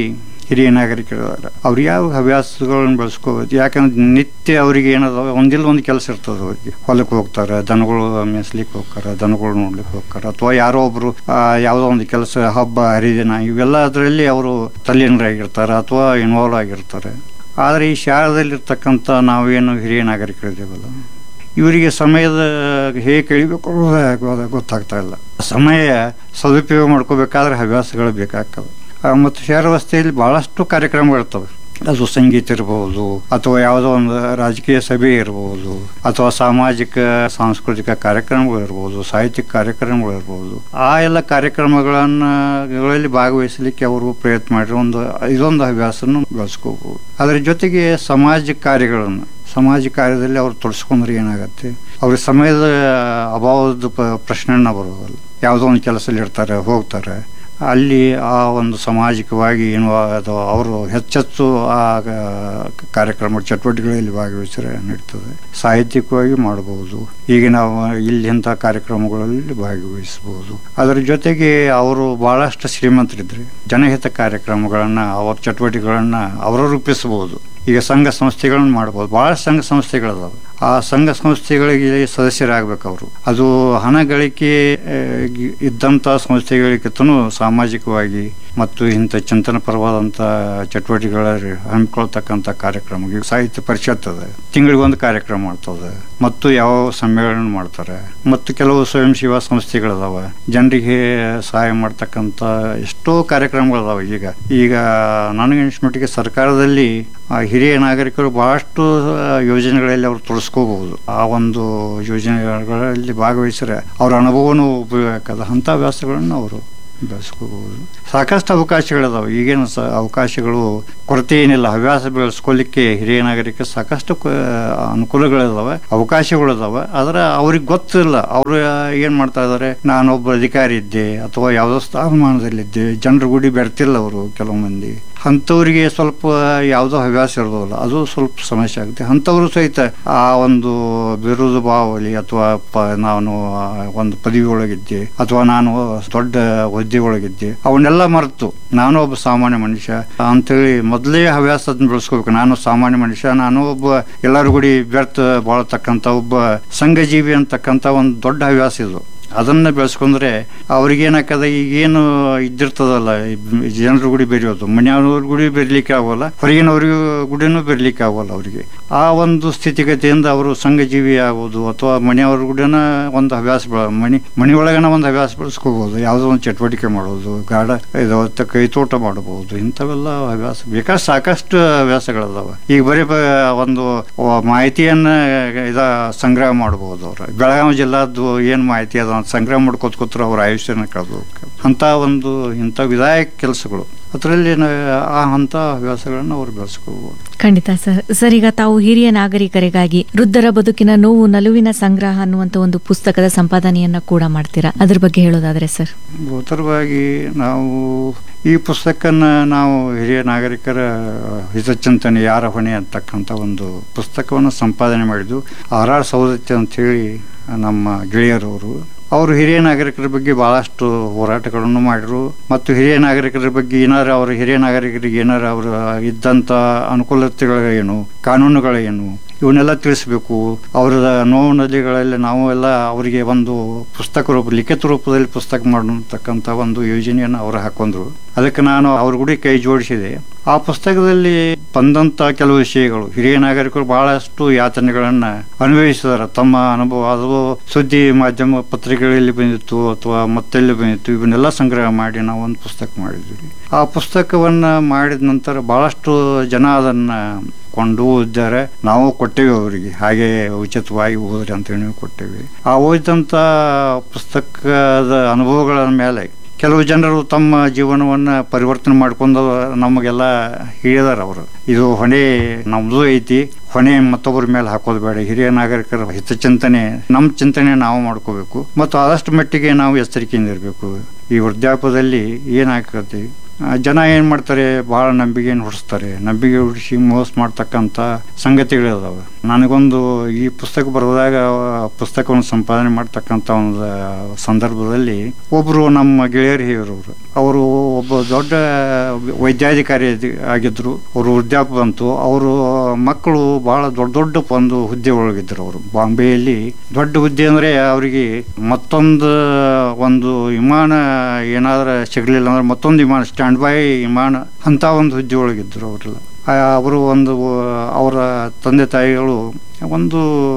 ಹಿರಿಯ ನಾಗರಿಕರು ಅವ್ರು ಯಾವ ಹವ್ಯಾಸಗಳನ್ನ ಬೆಳೆಸ್ಕೋಬೋದು ಯಾಕಂದ್ರೆ ನಿತ್ಯ ಅವ್ರಿಗೆ ಏನದ ಒಂದಿಲ್ಲ ಒಂದು ಕೆಲಸ ಇರ್ತದೆ ಅವ್ರಿಗೆ ಹೊಲಕ್ಕೆ ಹೋಗ್ತಾರೆ ದನಗಳು ಮೇಯಿಸ್ಲಿಕ್ಕೆ ಹೋಗ್ತಾರೆ ದನಗಳು ನೋಡ್ಲಿಕ್ಕೆ ಹೋಗ್ತಾರೆ ಅಥವಾ ಯಾರೋ ಒಬ್ರು ಆ, ಯಾವುದೋ ಒಂದು ಕೆಲಸ ಹಬ್ಬ ಹರಿದಿನ ಇವೆಲ್ಲ ಅದರಲ್ಲಿ ಅವರು ತಲ್ಲೀನರಾಗಿರ್ತಾರೆ ಅಥವಾ ಇನ್ವಾಲ್ವ್ ಆಗಿರ್ತಾರೆ ಆದರೆ ಈ ಶಾಲೆದಲ್ಲಿರ್ತಕ್ಕಂಥ ನಾವೇನು ಹಿರಿಯ ನಾಗರಿಕರಿದ್ದೇವಲ್ಲ ಇವರಿಗೆ ಸಮಯದ ಹೇಗೆ ಕಳಿಬೇಕು ಅನ್ನೋದು ಗೊತ್ತಾಗ್ತಾ ಇಲ್ಲ ಸಮಯ ಸದುಪಯೋಗ ಮಾಡ್ಕೋಬೇಕಾದ್ರೆ ಹವ್ಯಾಸಗಳು ಬೇಕಾಗ್ತವೆ ಆ, ಮತ್ತು ಶಹರ ವ್ಯವಸ್ಥೆಯಲ್ಲಿ ಭಾಳಷ್ಟು ಕಾರ್ಯಕ್ರಮಗಳಿರ್ತವೆ ಅದು ಸಂಗೀತ ಇರಬಹುದು ಅಥವಾ ಯಾವುದೋ ಒಂದು ರಾಜಕೀಯ ಸಭೆ ಇರಬಹುದು ಅಥವಾ ಸಾಮಾಜಿಕ ಸಾಂಸ್ಕೃತಿಕ ಕಾರ್ಯಕ್ರಮಗಳು ಇರಬಹುದು ಸಾಹಿತ್ಯಿಕ ಕಾರ್ಯಕ್ರಮಗಳು ಇರಬಹುದು ಆ ಎಲ್ಲ ಕಾರ್ಯಕ್ರಮಗಳನ್ನ ಗಳಲ್ಲಿ ಭಾಗವಹಿಸಲಿಕ್ಕೆ ಅವರು ಪ್ರಯತ್ನ ಮಾಡಿರೋ ಒಂದು ಇದೊಂದು ಹವ್ಯಾಸನ ಬೆಳೆಸ್ಕೋಬಹುದು ಅದರ ಜೊತೆಗೆ ಸಮಾಜ ಕಾರ್ಯಗಳನ್ನು ಸಮಾಜ ಕಾರ್ಯದಲ್ಲಿ ಅವ್ರು ತೊಡಸ್ಕೊಂಡ್ರೆ ಏನಾಗತ್ತೆ ಅವ್ರಿಗೆ ಸಮಯದ ಅಭಾವದ ಪ ಪ್ರಶ್ನೆನ ಬರೋದಲ್ಲ ಯಾವುದೋ ಒಂದು ಕೆಲಸದಲ್ಲಿ ಇರ್ತಾರೆ ಹೋಗ್ತಾರೆ ಅಲ್ಲಿ ಆ ಒಂದು ಸಾಮಾಜಿಕವಾಗಿ ಏನು ಅದು ಅವರು ಹೆಚ್ಚೆಚ್ಚು ಆ ಗ- ಕಾರ್ಯಕ್ರಮ ಚಟುವಟಿಕೆಗಳಲ್ಲಿ ಭಾಗವಹಿಸಿದ್ರೆ ನಡೀತದೆ ಸಾಹಿತ್ಯಿಕವಾಗಿ ಮಾಡಬಹುದು ಈಗ ನಾವು ಇಲ್ಲಿ ಇಂಥ ಕಾರ್ಯಕ್ರಮಗಳಲ್ಲಿ ಭಾಗವಹಿಸಬಹುದು ಅದರ ಜೊತೆಗೆ ಅವರು ಬಹಳಷ್ಟು ಶ್ರೀಮಂತರಿದ್ರೆ ಜನಹಿತ ಕಾರ್ಯಕ್ರಮಗಳನ್ನ ಅವ್ರ ಚಟುವಟಿಕೆಗಳನ್ನ ಅವರು ರೂಪಿಸಬಹುದು ಈಗ ಸಂಘ ಸಂಸ್ಥೆಗಳನ್ನ ಮಾಡ್ಬೋದು ಭಾಳ ಸಂಘ ಸಂಸ್ಥೆಗಳದಾವೆ ಆ ಸಂಘ ಸಂಸ್ಥೆಗಳಿಗೆ ಸದಸ್ಯರಾಗಬೇಕು ಅವರು ಅದು ಹಣ ಗಳಿಕೆ ಆ, ಗಿ- ಇದ್ದಂಥ ಸಂಸ್ಥೆಗಳಿಗಿಂತನೂ ಸಾಮಾಜಿಕವಾಗಿ ಮತ್ತು ಇಂಥ ಚಿಂತನಪರವಾದಂಥ ಚಟುವಟಿಕೆಗಳ ಹಮ್ಮಿಕೊಳ್ತಕ್ಕಂಥ ಕಾರ್ಯಕ್ರಮ ಈಗ ಸಾಹಿತ್ಯ ಪರಿಷತ್ ಅದ ತಿಂಗಳಿಗೊಂದು ಕಾರ್ಯಕ್ರಮ ಮಾಡ್ತದೆ ಮತ್ತು ಯಾವ ಸಮ್ಮೇಳನ ಮಾಡ್ತಾರೆ ಮತ್ತು ಕೆಲವು ಸ್ವಯಂ ಸೇವಾ ಸಂಸ್ಥೆಗಳದಾವ ಜನರಿಗೆ ಸಹಾಯ ಮಾಡ್ತಕ್ಕಂಥ ಎಷ್ಟೋ ಕಾರ್ಯಕ್ರಮಗಳದಾವ ಈಗ ಈಗ ನನಗೆ ಮಟ್ಟಿಗೆ ಸರ್ಕಾರದಲ್ಲಿ ಆ ಹಿರಿಯ ನಾಗರಿಕರು ಬಹಳಷ್ಟು ಆ, ಯೋಜನೆಗಳಲ್ಲಿ ಅವರು ತೊಡಸ್ಕೋಬಹುದು ಆ ಒಂದು ಯೋಜನೆಗಳಲ್ಲಿ ಭಾಗವಹಿಸಿದ್ರೆ ಅವ್ರ ಅನುಭವನೂ ಉಪಯೋಗ ಆಗ್ತದೆ ಅಂಥ ವ್ಯಾಸಗಳನ್ನು ಅವರು ಬೆಳೆಸ್ಕೋಬಹುದು ಸಾಕಷ್ಟು ಅವಕಾಶಗಳಿದಾವೆ ಈಗೇನು ಸ ಅವಕಾಶಗಳು ಕೊರತೆ ಏನಿಲ್ಲ ಹವ್ಯಾಸ ಬೆಳೆಸ್ಕೊಳ್ಳಿಕ್ಕೆ ಹಿರಿಯ ನಾಗರಿಕ ಸಾಕಷ್ಟು ಕ- ಅನುಕೂಲಗಳಿದಾವೆ ಅವಕಾಶಗಳಿದಾವೆ ಆದ್ರೆ ಅವ್ರಿಗೆ ಗೊತ್ತಿಲ್ಲ ಅವರು ಏನ್ ಮಾಡ್ತಾ ಇದಾರೆ ನಾನೊಬ್ಬ ಅಧಿಕಾರಿ ಇದ್ದೆ ಅಥವಾ ಯಾವುದೋ ಸ್ಥಾನಮಾನದಲ್ಲಿದ್ದೆ ಜನರ ಗುಡಿ ಬೆರ್ತಿಲ್ಲ ಅವರು ಕೆಲವು ಮಂದಿ ಅಂಥವ್ರಿಗೆ ಸ್ವಲ್ಪ ಯಾವುದೋ ಹವ್ಯಾಸ ಇರೋದಿಲ್ಲ ಅದು ಸ್ವಲ್ಪ ಸಮಸ್ಯೆ ಆಗುತ್ತೆ ಅಂಥವ್ರು ಸಹಿತ ಆ ಒಂದು ಬಿರುದು ಬಾವಲಿ ಅಥವಾ ಪ ನಾನು ಆ ಒಂದು ಪದವಿ ಒಳಗಿದ್ದೆ ಅಥವಾ ನಾನು ದೊಡ್ಡ ಹುದ್ದೆ ಒಳಗಿದ್ದೆ ಅವನ್ನೆಲ್ಲ ಮರೆತು ನಾನು ಒಬ್ಬ ಸಾಮಾನ್ಯ ಮನುಷ್ಯ ಅಂತೇಳಿ ಮೊದಲೇ ಹವ್ಯಾಸದನ್ನ ಬೆಳೆಸ್ಕೋಬೇಕು ನಾನು ಸಾಮಾನ್ಯ ಮನುಷ್ಯ ನಾನು ಒಬ್ಬ ಎಲ್ಲರ ಗುಡಿ ವ್ಯರ್ಥ ಬಾಳತಕ್ಕಂಥ ಒಬ್ಬ ಸಂಘಜೀವಿ ಅಂತಕ್ಕಂಥ ಒಂದು ದೊಡ್ಡ ಹವ್ಯಾಸ ಇದು ಅದನ್ನ ಬೆಳೆಸ್ಕೊಂಡ್ರೆ ಅವ್ರಿಗೆ ಏನಾಕದ ಈಗೇನು ಇದ್ದಿರ್ತದಲ್ಲ ಜನರ ಗುಡಿ ಬೆರೆಯೋದು ಮನೆಯವ್ರ ಗುಡಿ ಬೆರ್ಲಿಕ್ಕೆ ಆಗೋಲ್ಲ ಹೊರಗಿನವ್ರಿಗೂ ಗುಡಿನೂ ಬೆರ್ಲಿಕ್ಕೆ ಆಗೋಲ್ಲ ಅವರಿಗೆ ಆ ಒಂದು ಸ್ಥಿತಿಗತಿಯಿಂದ ಅವರು ಸಂಘಜೀವಿ ಆಗೋದು ಅಥವಾ ಮನೆಯವ್ರ ಗುಡಿನ ಒಂದು ಹವ್ಯಾಸ ಬೆಳ ಮನೆ ಮನೆಯೊಳಗನ ಒಂದು ಹವ್ಯಾಸ ಬೆಳೆಸ್ಕೋಬಹುದು ಯಾವುದೋ ಒಂದು ಚಟುವಟಿಕೆ ಮಾಡೋದು ಗಾರ್ಡ ಇದು ತ- ಕೈತೋಟ ಮಾಡಬಹುದು ಇಂಥವೆಲ್ಲ ಹವ್ಯಾಸ ಬೇಕಾದ ಸಾಕಷ್ಟು ಹವ್ಯಾಸಗಳದಾವ ಈಗ ಬರೀ ಬ- ಒಂದು ವ- ಮಾಹಿತಿಯನ್ನ ಇದ ಸಂಗ್ರಹ ಮಾಡಬಹುದು ಅವ್ರು ಬೆಳಗಾವಿ ಜಿಲ್ಲಾದ್ದು ಏನ್ ಮಾಹಿತಿ ಅದ ಅಂತ ಸಂಗ್ರಹ ಮಾಡ್ಕೋತ ಕೂತ್ರೆ ಅವ್ರ ಆಯುಷ್ಯನ ಕಳೆದು ಅಂತ ಒಂದು ಇಂಥ ವಿಧಾಯಕ ಕೆಲಸಗಳು ಅದರಲ್ಲಿ ಆ ಅಂತ ಹವ್ಯಾಸಗಳನ್ನ ಅವ್ರು ಬೆಳೆಸ್ಕೋಬಹುದು
ಖಂಡಿತ ಸರ್ ಸರ್ ಈಗ ತಾವು ಹಿರಿಯ ನಾಗರಿಕರಿಗಾಗಿ ವೃದ್ಧರ ಬದುಕಿನ ನೋವು ನಲುವಿನ ಸಂಗ್ರಹ ಅನ್ನುವಂತ ಒಂದು ಪುಸ್ತಕದ ಸಂಪಾದನೆಯನ್ನ ಕೂಡ ಮಾಡ್ತೀರಾ ಅದ್ರ ಬಗ್ಗೆ ಹೇಳೋದಾದ್ರೆ ಸರ್
ಉತ್ತರವಾಗಿ ನಾವು ಈ ಪುಸ್ತಕನ ನಾವು ಹಿರಿಯ ನಾಗರಿಕರ ಹಿತಚಿಂತನೆ ಯಾರ ಹೊಣೆ ಅಂತಕ್ಕಂಥ ಒಂದು ಪುಸ್ತಕವನ್ನು ಸಂಪಾದನೆ ಮಾಡಿದ್ದು ಆರ್ ಆರ್ ಸೌದತ್ತಿ ಅಂತೇಳಿ ನಮ್ಮ ಗೆಳೆಯರವರು ಅವರು ಹಿರಿಯ ನಾಗರಿಕರ ಬಗ್ಗೆ ಬಹಳಷ್ಟು ಹೋರಾಟಗಳನ್ನು ಮಾಡಿರು ಮತ್ತು ಹಿರಿಯ ನಾಗರಿಕರ ಬಗ್ಗೆ ಏನಾರು ಅವರು ಹಿರಿಯ ನಾಗರಿಕರಿಗೆ ಏನಾರು ಅವರು ಇದ್ದಂಥ ಅನುಕೂಲತೆಗಳು ಏನು ಕಾನೂನುಗಳೇನು ಇವನ್ನೆಲ್ಲ ತಿಳಿಸ್ಬೇಕು ಅವರ ನೋವು ನದಿಗಳಲ್ಲಿ ನಾವು ಎಲ್ಲ ಅವರಿಗೆ ಒಂದು ಪುಸ್ತಕ ರೂಪ ಲಿಖಿತ ರೂಪದಲ್ಲಿ ಪುಸ್ತಕ ಮಾಡತಕ್ಕಂಥ ಒಂದು ಯೋಜನೆಯನ್ನು ಅವರು ಹಾಕೊಂಡ್ರು ಅದಕ್ಕೆ ನಾನು ಅವ್ರ ಗುಡಿ ಕೈ ಜೋಡಿಸಿದೆ ಆ ಪುಸ್ತಕದಲ್ಲಿ ಬಂದಂತ ಕೆಲವು ವಿಷಯಗಳು ಹಿರಿಯ ನಾಗರಿಕರು ಬಹಳಷ್ಟು ಯಾತನೆಗಳನ್ನ ಅನುಭವಿಸಿದಾರೆ ತಮ್ಮ ಅನುಭವ ಅದು ಸುದ್ದಿ ಮಾಧ್ಯಮ ಪತ್ರಿಕೆಗಳಲ್ಲಿ ಬಂದಿತ್ತು ಅಥವಾ ಮತ್ತೆಲ್ಲಿ ಬಂದಿತ್ತು ಇವನ್ನೆಲ್ಲ ಸಂಗ್ರಹ ಮಾಡಿ ನಾವು ಒಂದು ಪುಸ್ತಕ ಮಾಡಿದ್ವಿ ಆ ಪುಸ್ತಕವನ್ನ ಮಾಡಿದ ನಂತರ ಬಹಳಷ್ಟು ಜನ ಅದನ್ನ ಕೊಂಡು ಓದಿದ್ದಾರೆ ನಾವು ಕೊಟ್ಟೇವೆ ಅವರಿಗೆ ಹಾಗೆ ಉಚಿತವಾಗಿ ಓದ್ರಿ ಅಂತೇಳಿ ನಾವು ಕೊಟ್ಟೇವೆ ಆ ಓದಿದಂಥ ಪುಸ್ತಕದ ಅನುಭವಗಳ ಮೇಲೆ ಕೆಲವು ಜನರು ತಮ್ಮ ಜೀವನವನ್ನ ಪರಿವರ್ತನೆ ಮಾಡ್ಕೊಂಡು ನಮಗೆಲ್ಲ ಹೇಳಿದಾರ ಅವರು ಇದು ಹೊಣೆ ನಮ್ದು ಐತಿ ಹೊಣೆ ಮತ್ತೊಬ್ಬರ ಮೇಲೆ ಹಾಕೋದು ಬೇಡ ಹಿರಿಯ ನಾಗರಿಕರ ಹಿತಚಿಂತನೆ ನಮ್ಮ ಚಿಂತನೆ ನಾವು ಮಾಡ್ಕೋಬೇಕು ಮತ್ತು ಆದಷ್ಟು ಮಟ್ಟಿಗೆ ನಾವು ಎಚ್ಚರಿಕೆಯಿಂದ ಇರಬೇಕು ಈ ವೃದ್ಧಾಪ್ಯದಲ್ಲಿ ಏನಾಗ್ತದೆ ಆ, ಜನ ಏನು ಮಾಡ್ತಾರೆ ಭಾಳ ನಂಬಿಕೆಯನ್ನು ಹುಡಿಸ್ತಾರೆ ನಂಬಿಕೆ ಹುಡಿಸಿ ಮೋಸ ಮಾಡ್ತಕ್ಕಂಥ ಸಂಗತಿಗಳಿದಾವೆ ನನಗೊಂದು ಈ ಪುಸ್ತಕ ಬರೆದಾಗ ಪುಸ್ತಕವನ್ನು ಸಂಪಾದನೆ ಮಾಡ್ತಕ್ಕಂಥ ಒಂದು ಸಂದರ್ಭದಲ್ಲಿ ಒಬ್ಬರು ನಮ್ಮ ಗೆಳೆಯರು ಹೇಳೋರು ಅವರು ಒಬ್ಬ ದೊಡ್ಡ ವೈದ್ಯಾಧಿಕಾರಿ ಅದಿ- ಆಗಿದ್ರು ಅವರು ವೃದ್ಧಾಪ್ಯ ಬಂತು ಅವರು ಮಕ್ಕಳು ಬಹಳ ದೊಡ್ಡ ದೊಡ್ಡ ಒಂದು ಹುದ್ದೆ ಒಳಗಿದ್ರು ಅವರು ಬಾಂಬೆಯಲ್ಲಿ ದೊಡ್ಡ ಹುದ್ದೆ ಅಂದರೆ ಅವರಿಗೆ ಮತ್ತೊಂದು ಒಂದು ವಿಮಾನ ಏನಾದರೂ ಸಿಗಲಿಲ್ಲ ಅಂದ್ರೆ ಮತ್ತೊಂದು ವಿಮಾನ ಸ್ಟ್ಯಾಂಡ್ ಬೈ ವಿಮಾನ ಅಂತ ಒಂದು ಹುದ್ದೆ ಒಳಗಿದ್ರು ಅವರೆಲ್ಲ ಅವರು ಒಂದು ಅವರ ತಂದೆ ತಾಯಿಗಳು ಒಂದು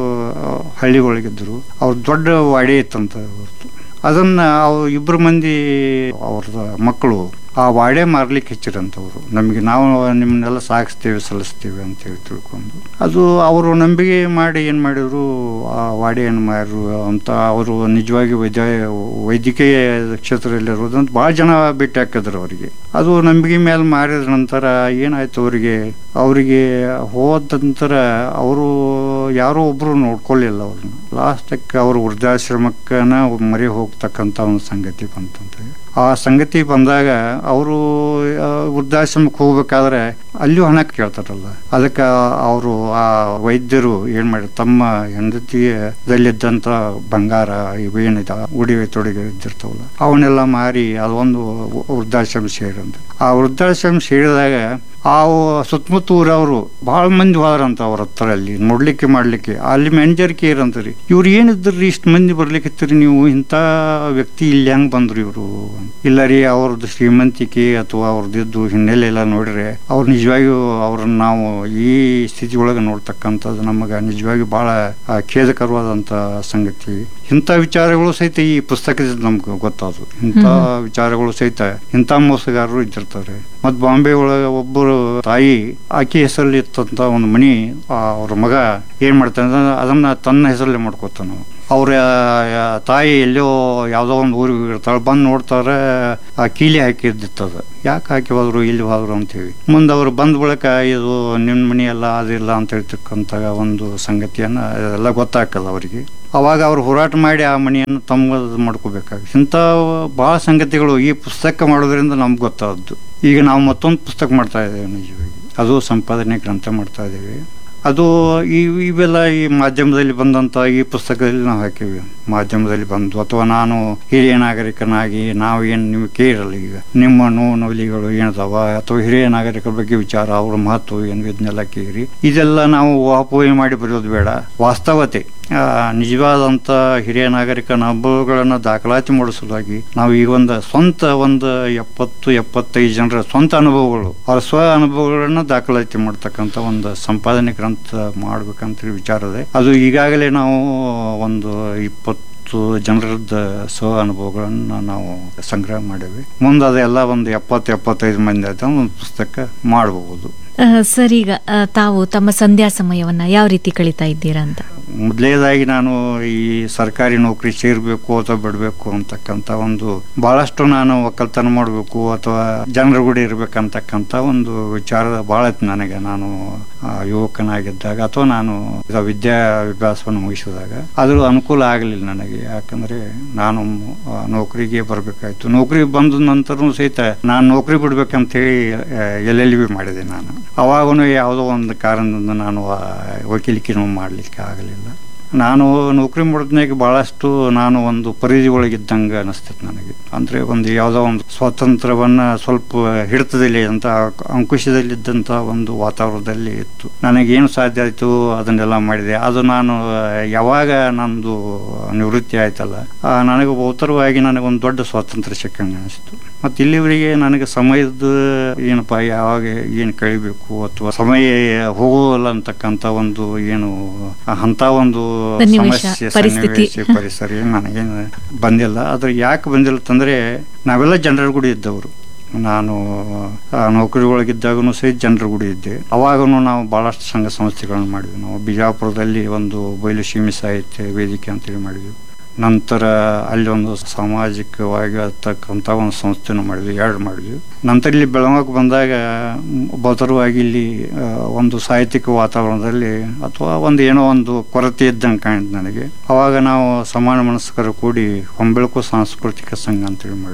ಹಳ್ಳಿ ಒಳಗಿದ್ರು ಅವ್ರ ದೊಡ್ಡ ವಾಡಿ ಇತ್ತಂತ ಅವ್ರದ್ದು ಅದನ್ನ ಅವ್ರು ಇಬ್ಬರು ಮಂದಿ ಅವ್ರ ಮಕ್ಕಳು ಆ ವಾಡೆ ಮಾರ್ಲಿಕ್ಕೆ ಹೆಚ್ಚಿರಂತವ್ರು ನಮಗೆ ನಾವು ನಿಮ್ಮನ್ನೆಲ್ಲ ಸಾಗಿಸ್ತೇವೆ ಸಲ್ಲಿಸ್ತೇವೆ ಅಂತ ಹೇಳಿ ತಿಳ್ಕೊಂಡು ಅದು ಅವರು ನಂಬಿಕೆ ಮಾಡಿ ಏನು ಮಾಡಿದ್ರು ಆ ವಾಡೆಯನ್ನು ಮಾರು ಅಂತ ಅವರು ನಿಜವಾಗಿ ವೈದ್ಯ ವೈದ್ಯಕೀಯ ಕ್ಷೇತ್ರದಲ್ಲಿರೋದು ಅಂತ ಭಾಳ ಜನ ಭೇಟಿ ಹಾಕಿದ್ರು ಅವರಿಗೆ ಅದು ನಂಬಿಕೆ ಮೇಲೆ ಮಾರಿದ ನಂತರ ಏನಾಯ್ತು ಅವರಿಗೆ ಅವರಿಗೆ ಹೋದ ನಂತರ ಅವರು ಯಾರೋ ಒಬ್ಬರು ನೋಡ್ಕೊಳ್ಳಿಲ್ಲ ಅವ್ರನ್ನ ಲಾಸ್ಟಕ್ಕೆ ಅವರು ವೃದ್ಧಾಶ್ರಮಕ್ಕನ ಮರಿ ಹೋಗ್ತಕ್ಕಂಥ ಒಂದು ಸಂಗತಿ ಬಂತಂತೆ ಆ ಸಂಗತಿ ಬಂದಾಗ ಅವರು ವೃದ್ಧಾಶ್ರಮಕ್ಕೆ ಹೋಗ್ಬೇಕಾದ್ರೆ ಅಲ್ಲಿಯೂ ಹಣ ಕೇಳ್ತಾರಲ್ಲ ಅದಕ್ಕೆ ಅವರು ಆ ವೈದ್ಯರು ಏನು ಮಾಡಿ ತಮ್ಮ ಹೆಂಡತಿಯದಲ್ಲಿದ್ದಂಥ ಬಂಗಾರ ಇವೇನಿದೆ ಉಡಿವೆ ತೊಡಿಗೆ ಇದ್ದಿರ್ತಾವಲ್ಲ ಅವನ್ನೆಲ್ಲ ಮಾರಿ ಅದೊಂದು ವೃದ್ಧಾಶ್ರಮ ಸೇರಂತ ಆ ವೃದ್ಧಾಶ್ರಮ ಸೇರಿದಾಗ ಆ ಸುತ್ತಮುತ್ತ ಊರವರು ಭಾಳ ಮಂದಿ ಹೋದ್ರಂತ ಅವ್ರ ಹತ್ರ ಅಲ್ಲಿ ನೋಡ್ಲಿಕ್ಕೆ ಮಾಡ್ಲಿಕ್ಕೆ ಅಲ್ಲಿ ಮ್ಯಾನೇಜರ್ ಕೇರ್ ಅಂತಾರೆ ಇವ್ರು ಏನಿದ್ರಿ ಇಷ್ಟು ಮಂದಿ ಬರ್ಲಿಕ್ಕೆ ನೀವು ಇಂಥ ವ್ಯಕ್ತಿ ಇಲ್ಲಿ ಹೆಂಗ್ ಬಂದ್ರು ಇವರು ಇಲ್ಲ ರೀ ಅವ್ರದ್ದು ಶ್ರೀಮಂತಿಕೆ ಅಥವಾ ಅವ್ರದ್ದು ಹಿನ್ನೆಲೆ ಎಲ್ಲ ನೋಡ್ರೆ ಅವ್ರು ನಿಜವಾಗಿಯೂ ಅವ್ರನ್ನ ನಾವು ಈ ಸ್ಥಿತಿ ಒಳಗೆ ನೋಡ್ತಕ್ಕಂಥದ್ದು ನಮಗೆ ನಿಜವಾಗಿ ಬಹಳ ಆ, ಖೇದಕರವಾದಂಥ ಸಂಗತಿ ಇಂಥ ವಿಚಾರಗಳು ಸಹಿತ ಈ ಪುಸ್ತಕದಿಂದ ನಮ್ಗೆ ಗೊತ್ತಾದ್ರು ಇಂಥ ವಿಚಾರಗಳು ಸಹಿತ ಇಂಥ ಮೋಸಗಾರರು ಇದ್ದಿರ್ತಾರೆ ಮತ್ತು ಬಾಂಬೆ ಒಳಗೆ ಒಬ್ಬರು ತಾಯಿ ಆಕೆ ಹೆಸರಲ್ಲಿ ಇತ್ತಂತ ಒಂದು ಮನಿ ಆ, ಅವ್ರ ಮಗ ಏನ್ ಮಾಡ್ತಾನೆ ಅಂದ್ರೆ ಅದನ್ನ ತನ್ನ ಹೆಸರಲ್ಲೇ ಮಾಡ್ಕೋತಾನ ಅವ್ರ ಆ, ತಾಯಿ ಎಲ್ಲೋ ಯಾವುದೋ ಒಂದು ಊರಿಗೆ ಇರ್ತಾಳೆ ಬಂದು ನೋಡ್ತಾರೆ ಆ ಕೀಲಿ ಹಾಕಿದ್ದಿತ್ತದ ಯಾಕೆ ಹಾಕಿ ಹೋದ್ರು ಇಲ್ಲಿ ಹೋದ್ರು ಅಂತೇಳಿ ಮುಂದೆ ಅವರು ಬಂದ ಬಳಿಕ ಇದು ನಿಮ್ಮ ಮನಿ ಎಲ್ಲ ಅದಿಲ್ಲ ಅಂತ ಹೇಳ್ತಕ್ಕಂಥ ಒಂದು ಸಂಗತಿಯನ್ನ ಎಲ್ಲ ಗೊತ್ತಾಗ್ತದ ಅವರಿಗೆ ಅವಾಗ ಅವ್ರು ಹೋರಾಟ ಮಾಡಿ ಆ ಮನೆಯನ್ನು ತಮ್ಮದು ಮಾಡ್ಕೋಬೇಕಾಗುತ್ತೆ ಇಂಥ ಭಾಳ ಸಂಗತಿಗಳು ಈ ಪುಸ್ತಕ ಮಾಡೋದ್ರಿಂದ ನಮ್ಗೆ ಗೊತ್ತಾದ್ದು ಈಗ ನಾವು ಮತ್ತೊಂದು ಪುಸ್ತಕ ಮಾಡ್ತಾ ಇದ್ದೇವೆ ನಿಜವಾಗಿ ಅದು ಸಂಪಾದನೆ ಗ್ರಂಥ ಮಾಡ್ತಾ ಇದ್ದೇವೆ ಅದು ಈ ಇವೆಲ್ಲ ಈ ಮಾಧ್ಯಮದಲ್ಲಿ ಬಂದಂಥ ಈ ಪುಸ್ತಕದಲ್ಲಿ ನಾವು ಹಾಕಿವಿ ಮಾಧ್ಯಮದಲ್ಲಿ ಬಂದು ಅಥವಾ ನಾನು ಹಿರಿಯ ನಾಗರಿಕನಾಗಿ ನಾವು ಏನು ನೀವು ಕೇಳಲ್ಲ ಈಗ ನಿಮ್ಮ ನೋವು ನವಲಿಗಳು ಏನದಾವ ಅಥವಾ ಹಿರಿಯ ನಾಗರಿಕರ ಬಗ್ಗೆ ವಿಚಾರ ಅವ್ರ ಮಹತ್ವ ಏನು ಇದನ್ನೆಲ್ಲ ಕೇಳಿ ಇದೆಲ್ಲ ನಾವು ಊಹಾಪೋಹೆ ಮಾಡಿ ಬರೆಯೋದು ಬೇಡ ವಾಸ್ತವತೆ ಆ, ನಿಜವಾದಂಥ ಹಿರಿಯ ನಾಗರಿಕನ ಅನುಭವಗಳನ್ನು ದಾಖಲಾತಿ ಮಾಡೋ ಸಲುವಾಗಿ ನಾವು ಈಗ ಒಂದು ಸ್ವಂತ ಒಂದು ಎಪ್ಪತ್ತು ಎಪ್ಪತ್ತೈದು ಜನರ ಸ್ವಂತ ಅನುಭವಗಳು ಅವರ ಸ್ವ ಅನುಭವಗಳನ್ನ ದಾಖಲಾತಿ ಮಾಡ್ತಕ್ಕಂಥ ಒಂದು ಸಂಪಾದನೆ ಗ್ರಂಥ ಮಾಡ್ಬೇಕಂತ ವಿಚಾರ ಇದೆ ಅದು ಈಗಾಗಲೇ ನಾವು ಒಂದು ಇಪ್ಪತ್ತು ಜನರದ್ದು ಸ್ವ ಅನುಭವಗಳನ್ನು ನಾವು ಸಂಗ್ರಹ ಮಾಡೇವಿ ಮುಂದೆ ಅದೆಲ್ಲ ಒಂದು ಎಪ್ಪತ್ತು ಎಪ್ಪತ್ತೈದು ಮಂದಿ ಆಯ್ತು ಒಂದು ಪುಸ್ತಕ ಮಾಡಬಹುದು
ಆ, ಸರ್ ಈಗ ಆ, ತಾವು ತಮ್ಮ ಸಂಧ್ಯಾ ಸಮಯವನ್ನ ಯಾವ ರೀತಿ ಕಳೀತಾ ಇದ್ದೀರಾ ಅಂತ
ಮೊದಲೇದಾಗಿ ನಾನು ಈ ಸರ್ಕಾರಿ ನೌಕರಿ ಸೇರ್ಬೇಕು ಅಥವಾ ಬಿಡಬೇಕು ಅಂತಕ್ಕಂಥ ಒಂದು ಬಹಳಷ್ಟು ನಾನು ಒಕ್ಕಲ್ತನ ಮಾಡಬೇಕು ಅಥವಾ ಜನರ ಗುಡಿ ಇರ್ಬೇಕಂತಕ್ಕಂಥ ಒಂದು ವಿಚಾರ ಭಾಳ ಇತ್ತು ನನಗೆ ನಾನು ಆ, ಯುವಕನಾಗಿದ್ದಾಗ ಅಥವಾ ನಾನು ಇದು ವಿದ್ಯಾಭ್ಯಾಸವನ್ನು ಮುಗಿಸಿದಾಗ ಅದು ಅನುಕೂಲ ಆಗಲಿಲ್ಲ ನನಗೆ ಯಾಕಂದ್ರೆ ನಾನು ಆ, ನೌಕರಿಗೆ ಬರಬೇಕಾಯ್ತು ನೌಕರಿ ಬಂದ ನಂತರ ಸಹಿತ ನಾನು ನೌಕರಿ ಬಿಡ್ಬೇಕಂತ ಹೇಳಿ ಎಲ್ ಎಲ್ ಬಿ ಮಾಡಿದೆ ನಾನು ಅವಾಗೂ ಯಾವುದೋ ಒಂದು ಕಾರಣದಿಂದ ನಾನು ಆ ವಕೀಲಿಕೆನೂ ಮಾಡಲಿಕ್ಕೆ ಆಗಲಿಲ್ಲ ನಾನು ನೌಕರಿ ಮಾಡಿದ್ನಾಗ ಭಾಳಷ್ಟು ನಾನು ಒಂದು ಪರಿಧಿ ಒಳಗಿದ್ದಂಗೆ ಅನಿಸ್ತೈತೆ ನನಗೆ ಅಂದರೆ ಒಂದು ಯಾವುದೋ ಒಂದು ಸ್ವಾತಂತ್ರ್ಯವನ್ನ ಸ್ವಲ್ಪ ಹಿಡಿತದಲ್ಲಿ ಅಂತ ಅಂಕುಶದಲ್ಲಿದ್ದಂಥ ಒಂದು ವಾತಾವರಣದಲ್ಲಿ ಇತ್ತು ನನಗೇನು ಸಾಧ್ಯ ಆಯಿತು ಅದನ್ನೆಲ್ಲ ಮಾಡಿದೆ ಅದು ನಾನು ಯಾವಾಗ ನಂದು ನಿವೃತ್ತಿ ಆಯ್ತಲ್ಲ ಆ, ನನಗೆ ಉತ್ತರವಾಗಿ ನನಗೊಂದು ದೊಡ್ಡ ಸ್ವಾತಂತ್ರ್ಯ ಸಿಕ್ಕಂಗೆ ಅನಿಸ್ತು ಮತ್ತು ಇಲ್ಲಿವರೆಗೆ ನನಗೆ ಸಮಯದ ಏನಪ್ಪ ಯಾವಾಗ ಏನು ಕಳಿಬೇಕು ಅಥವಾ ಸಮಯ ಹೋಗೋಲ್ಲ ಅಂತಕ್ಕಂಥ ಒಂದು ಏನು ಅಂತ ಒಂದು
ಸನ್ನಿವೇಶ,
ಸಮಸ್ಯೆ
ಪರಿಸ್ಥಿತಿ.
ಸನ್ನಿವೇಶ ಪರಿಸರ ಏನು ನನಗೇನು ಬಂದಿಲ್ಲ ಆದ್ರೆ ಯಾಕೆ ಬಂದಿಲ್ಲ ಅಂತಂದ್ರೆ ನಾವೆಲ್ಲ ಜನರ ಗುಡಿ ಇದ್ದವರು ನಾನು ಆ, ನೌಕರಿ ಒಳಗಿದ್ದಾಗೂ ಸಹಿತ ಜನರ ಗುಡಿ ಇದ್ದೆ ಅವಾಗೂ ನಾವು ಭಾಳಷ್ಟು ಸಂಘ ಸಂಸ್ಥೆಗಳನ್ನು ಮಾಡಿದ್ವಿ ನಾವು ಬಿಜಾಪುರದಲ್ಲಿ ಒಂದು ಬಯಲು ಸೀಮೆ ಸಾಹಿತ್ಯ ವೇದಿಕೆ ಅಂತೇಳಿ ಮಾಡಿದ್ವಿ ನಂತರ ಅಲ್ಲಿ ಒಂದು ಸಾಮಾಜಿಕವಾಗಿ ಅಂತಕ್ಕಂಥ ಒಂದು ಸಂಸ್ಥೆನೂ ಮಾಡಿದ್ವಿ ಎರಡು ಮಾಡಿದ್ವಿ ನಂತರ ಇಲ್ಲಿ ಬೆಳಗಾವಿಗೆ ಬಂದಾಗ ಮ್, ಬತರವಾಗಿ ಇಲ್ಲಿ ಆ, ಒಂದು ಸಾಹಿತ್ಯಿಕ ವಾತಾವರಣದಲ್ಲಿ ಅಥವಾ ಒಂದು ಏನೋ ಒಂದು ಕೊರತೆ ಇದ್ದಂಗೆ ಕಾಣಿದ್ ನನಗೆ ಅವಾಗ ನಾವು ಸಮಾನ ಮನಸ್ಕರು ಕೂಡಿ ಹೊಂಬೆಳಕು ಸಾಂಸ್ಕೃತಿಕ ಸಂಘ ಅಂತೇಳಿ ಮಾಡಿದ್ವಿ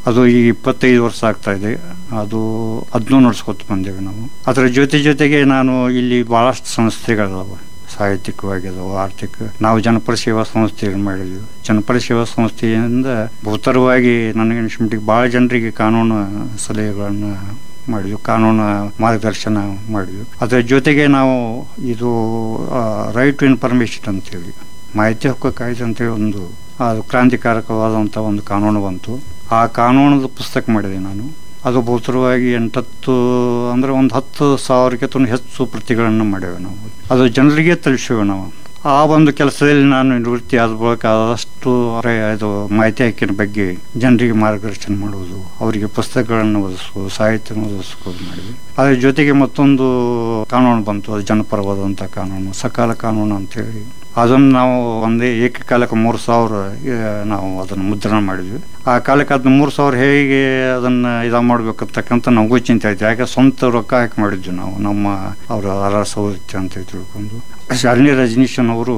ಅದು ಈಗ ಇಪ್ಪತ್ತೈದು ವರ್ಷ ಆಗ್ತಾ ಇದೆ ಅದು ಅದನ್ನೂ ನಡ್ಸ್ಕೊತ ಬಂದೇವೆ ನಾವು ಅದರ ಜೊತೆ ಜೊತೆಗೆ ನಾನು ಇಲ್ಲಿ ಭಾಳಷ್ಟು ಸಂಸ್ಥೆಗಳಿದಾವೆ ಸಾಹಿತ್ಯಿಕವಾಗಿ ಅದಾವೆ ಆರ್ಥಿಕ ನಾವು ಜನಪರ ಸೇವಾ ಸಂಸ್ಥೆಯನ್ನು ಮಾಡಿದ್ವಿ ಜನಪರ ಸೇವಾ ಸಂಸ್ಥೆಯಿಂದ ಬಹುತರವಾಗಿ ನನಗೆ ಅನಿಸ್ಮಟ್ಟಿಗೆ ಭಾಳ ಜನರಿಗೆ ಕಾನೂನು ಸಲಹೆಗಳನ್ನು ಮಾಡಿದ್ವಿ ಕಾನೂನು ಮಾರ್ಗದರ್ಶನ ಮಾಡಿದ್ವಿ ಅದರ ಜೊತೆಗೆ ನಾವು ಇದು ರೈಟ್ ಟು ಇನ್ಫಾರ್ಮೇಷನ್ ಅಂತೇಳಿ ಮಾಹಿತಿ ಹಕ್ಕು ಕಾಯ್ದೆ ಅಂತೇಳಿ ಒಂದು ಅದು ಕ್ರಾಂತಿಕಾರಕವಾದಂಥ ಒಂದು ಕಾನೂನು ಬಂತು ಆ ಕಾನೂನದ ಪುಸ್ತಕ ಮಾಡಿದೆ ನಾನು ಅದು ಬಹುತರವಾಗಿ ಎಂಟತ್ತು ಅಂದರೆ ಒಂದು ಹತ್ತು ಸಾವಿರಕ್ಕಿಂತ ಹೆಚ್ಚು ಪ್ರತಿಗಳನ್ನು ಮಾಡೇವೆ ನಾವು ಅದು ಜನರಿಗೆ ತಲುಪಿಸೇವೆ ನಾವು ಆ ಒಂದು ಕೆಲಸದಲ್ಲಿ ನಾನು ನಿವೃತ್ತಿ ಆದ ಬಳಿಕ ಆದಷ್ಟು ಅರೆ ಇದು ಮಾಹಿತಿ ಹಕ್ಕಿನ ಬಗ್ಗೆ ಜನರಿಗೆ ಮಾರ್ಗದರ್ಶನ ಮಾಡುವುದು ಅವರಿಗೆ ಪುಸ್ತಕಗಳನ್ನು ಓದಿಸುವುದು ಸಾಹಿತ್ಯವನ್ನು ಓದಿಸ್ಕೋದು ಮಾಡಿದ್ವಿ ಅದ್ರ ಜೊತೆಗೆ ಮತ್ತೊಂದು ಕಾನೂನು ಬಂತು ಅದು ಜನಪರವಾದಂಥ ಕಾನೂನು ಸಕಾಲ ಕಾನೂನು ಅಂತೇಳಿ ಅದನ್ನು ನಾವು ಒಂದೇ ಏಕಕಾಲಕ್ಕೆ ಮೂರು ಸಾವಿರ ಆ, ನಾವು ಅದನ್ನು ಮುದ್ರಣ ಮಾಡಿದ್ವಿ ಆ ಕಾಲಕ್ಕೆ ಅದನ್ನ ಮೂರು ಸಾವಿರ ಹೇಗೆ ಅದನ್ನು ಇದು ಮಾಡ್ಬೇಕಂತಕ್ಕಂಥ ನಮಗೂ ಚಿಂತೆ ಆಯ್ತು ಯಾಕೆ ಸ್ವಂತ ರೊಕ್ಕ ಹಾಕಿ ಮಾಡಿದ್ವಿ ನಾವು ನಮ್ಮ ಅವರ ಅರ ಸೌಲಭ್ಯ ಅಂತ ತಿಳ್ಕೊಂಡು ಶಾಲಿನಿ ರಜನೀಶನ್ ಅವರು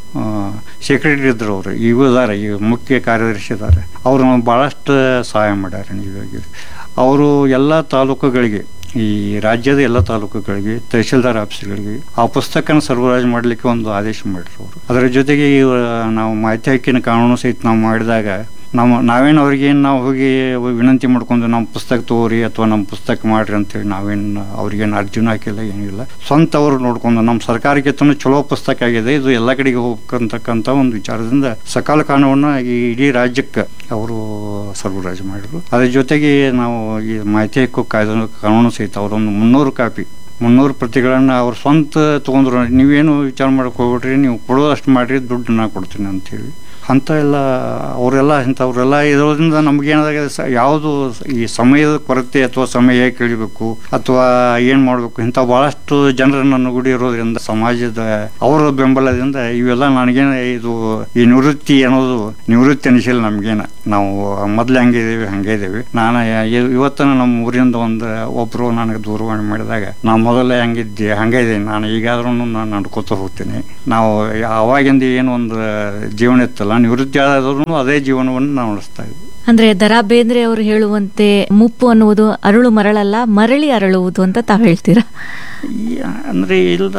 ಸೆಕ್ರೆಟರಿ ಇದ್ರು ಅವರು ಇವು ಇದ್ದಾರೆ ಈ ಮುಖ್ಯ ಕಾರ್ಯದರ್ಶಿ ಇದ್ದಾರೆ ಅವರು ನಮ್ಗೆ ಭಾಳಷ್ಟು ಸಹಾಯ ಮಾಡ್ಯಾರ ನಿಜವಾಗಿ ಅವರು ಎಲ್ಲ ತಾಲೂಕುಗಳಿಗೆ ಈ ರಾಜ್ಯದ ಎಲ್ಲ ತಾಲೂಕುಗಳಿಗೆ ತಹಶೀಲ್ದಾರ್ ಆಫೀಸ್ಗಳಿಗೆ ಆ ಪುಸ್ತಕನ ಸರಬರಾಜು ಮಾಡಲಿಕ್ಕೆ ಒಂದು ಆದೇಶ ಮಾಡಿದ್ರು ಅವರು ಅದರ ಜೊತೆಗೆ ಈ, ಆ, ನಾವು ಮಾಹಿತಿ ಹಕ್ಕಿನ ಕಾನೂನು ಸಹಿತ ನಾವು ಮಾಡಿದಾಗ ನಾವು ನಾವೇನು ಅವ್ರಿಗೇನು ನಾವು ಹೋಗಿ ವಿನಂತಿ ಮಾಡ್ಕೊಂಡು ನಮ್ಮ ಪುಸ್ತಕ ತಗೋರಿ ಅಥವಾ ನಮ್ಮ ಪುಸ್ತಕ ಮಾಡ್ರಿ ಅಂತೇಳಿ ನಾವೇನು ಅವ್ರಿಗೇನು ಅರ್ಜಿನೂ ಹಾಕಿಲ್ಲ ಏನಿಲ್ಲ ಸ್ವಂತ ಅವರು ನೋಡ್ಕೊಂಡು ನಮ್ಮ ಸರ್ಕಾರಕ್ಕಿಂತ ಚಲೋ ಪುಸ್ತಕ ಆಗಿದೆ ಇದು ಎಲ್ಲ ಕಡೆಗೆ ಹೋಗ್ಬೇಕಂತಕ್ಕಂಥ ಒಂದು ವಿಚಾರದಿಂದ ಸಕಾಲ ಕಾನೂನನ್ನ ಈ ಇಡೀ ರಾಜ್ಯಕ್ಕೆ ಅವರು ಸರಬರಾಜು ಮಾಡಿದ್ರು ಅದ್ರ ಜೊತೆಗೆ ನಾವು ಈ ಮಾಹಿತಿ ಹಕ್ಕು ಕಾಯ್ದೆ ಕಾನೂನು ಸಹಿತ ಅವರೊಂದು ಮುನ್ನೂರು ಕಾಪಿ ಮುನ್ನೂರು ಪ್ರತಿಗಳನ್ನು ಅವ್ರು ಸ್ವಂತ ತೊಗೊಂಡ್ರು ನೀವೇನು ವಿಚಾರ ಮಾಡಕ್ಕೆ ಹೋಗ್ಬಿಟ್ರಿ ನೀವು ಕೊಡೋದಷ್ಟು ಮಾಡಿರಿ ದುಡ್ಡು ನಾ ಕೊಡ್ತೀನಿ ಅಂತೇಳಿ ಅಂಥ ಎಲ್ಲ ಅವರೆಲ್ಲ ಇಂಥವ್ರೆಲ್ಲ ಇರೋದ್ರಿಂದ ನಮಗೇನಾದಾಗ ಸ ಯಾವುದು ಈ ಸಮಯದ ಕೊರತೆ ಅಥವಾ ಸಮಯ ಹೇಗೆ ಕಳಿಬೇಕು ಅಥವಾ ಏನು ಮಾಡಬೇಕು ಇಂಥ ಭಾಳಷ್ಟು ಜನರನ್ನು ನುಗುಡಿ ಇರೋದ್ರಿಂದ ಸಮಾಜದ ಅವರ ಬೆಂಬಲದಿಂದ ಇವೆಲ್ಲ ನನಗೇನು ಇದು ಈ ನಿವೃತ್ತಿ ಅನ್ನೋದು ನಿವೃತ್ತಿ ಅನಿಸಿಲ್ಲ ನಮಗೇನ ನಾವು ಮೊದಲು ಹಂಗೆ ಇದೀವಿ ಹಂಗೆ ಇದೀವಿ ನಾನು ಇ- ಇವತ್ತನ ನಮ್ಮ ಊರಿಂದ ಒಂದು ಒಬ್ಬರು ನನಗೆ ದೂರವಾಣಿ ಮಾಡಿದಾಗ ನಾ ಮೊದಲೇ ಹಂಗಿದ್ದೆ ಹಂಗೆ ಇದ್ದೀನಿ ನಾನು ಈಗಾದ್ರೂ ನಾನು ನಡ್ಕೋತ ಹೋಗ್ತೀನಿ ನಾವು ಅವಾಗಿಂದ ಏನು ಒಂದು ಜೀವನ ಇತ್ತಲ್ಲ ನಿವೃತ್ತಿ ಆದರೂ ಅದೇ ಜೀವನವನ್ನು ನಾವು ನಡೆಸ್ತಾ ಇದ್ವಿ
ಅಂದ್ರೆ ದರಾ ಬೇಂದ್ರೆ ಅವರು ಹೇಳುವಂತೆ ಮುಪ್ಪು ಅನ್ನುವುದು ಅರಳು ಮರಳಲ್ಲ ಮರಳಿ ಅರಳುವುದು ಅಂತ ತಾವ್ ಹೇಳ್ತೀರಾ
ಈ ಅಂದ್ರೆ ಇಲ್ಲ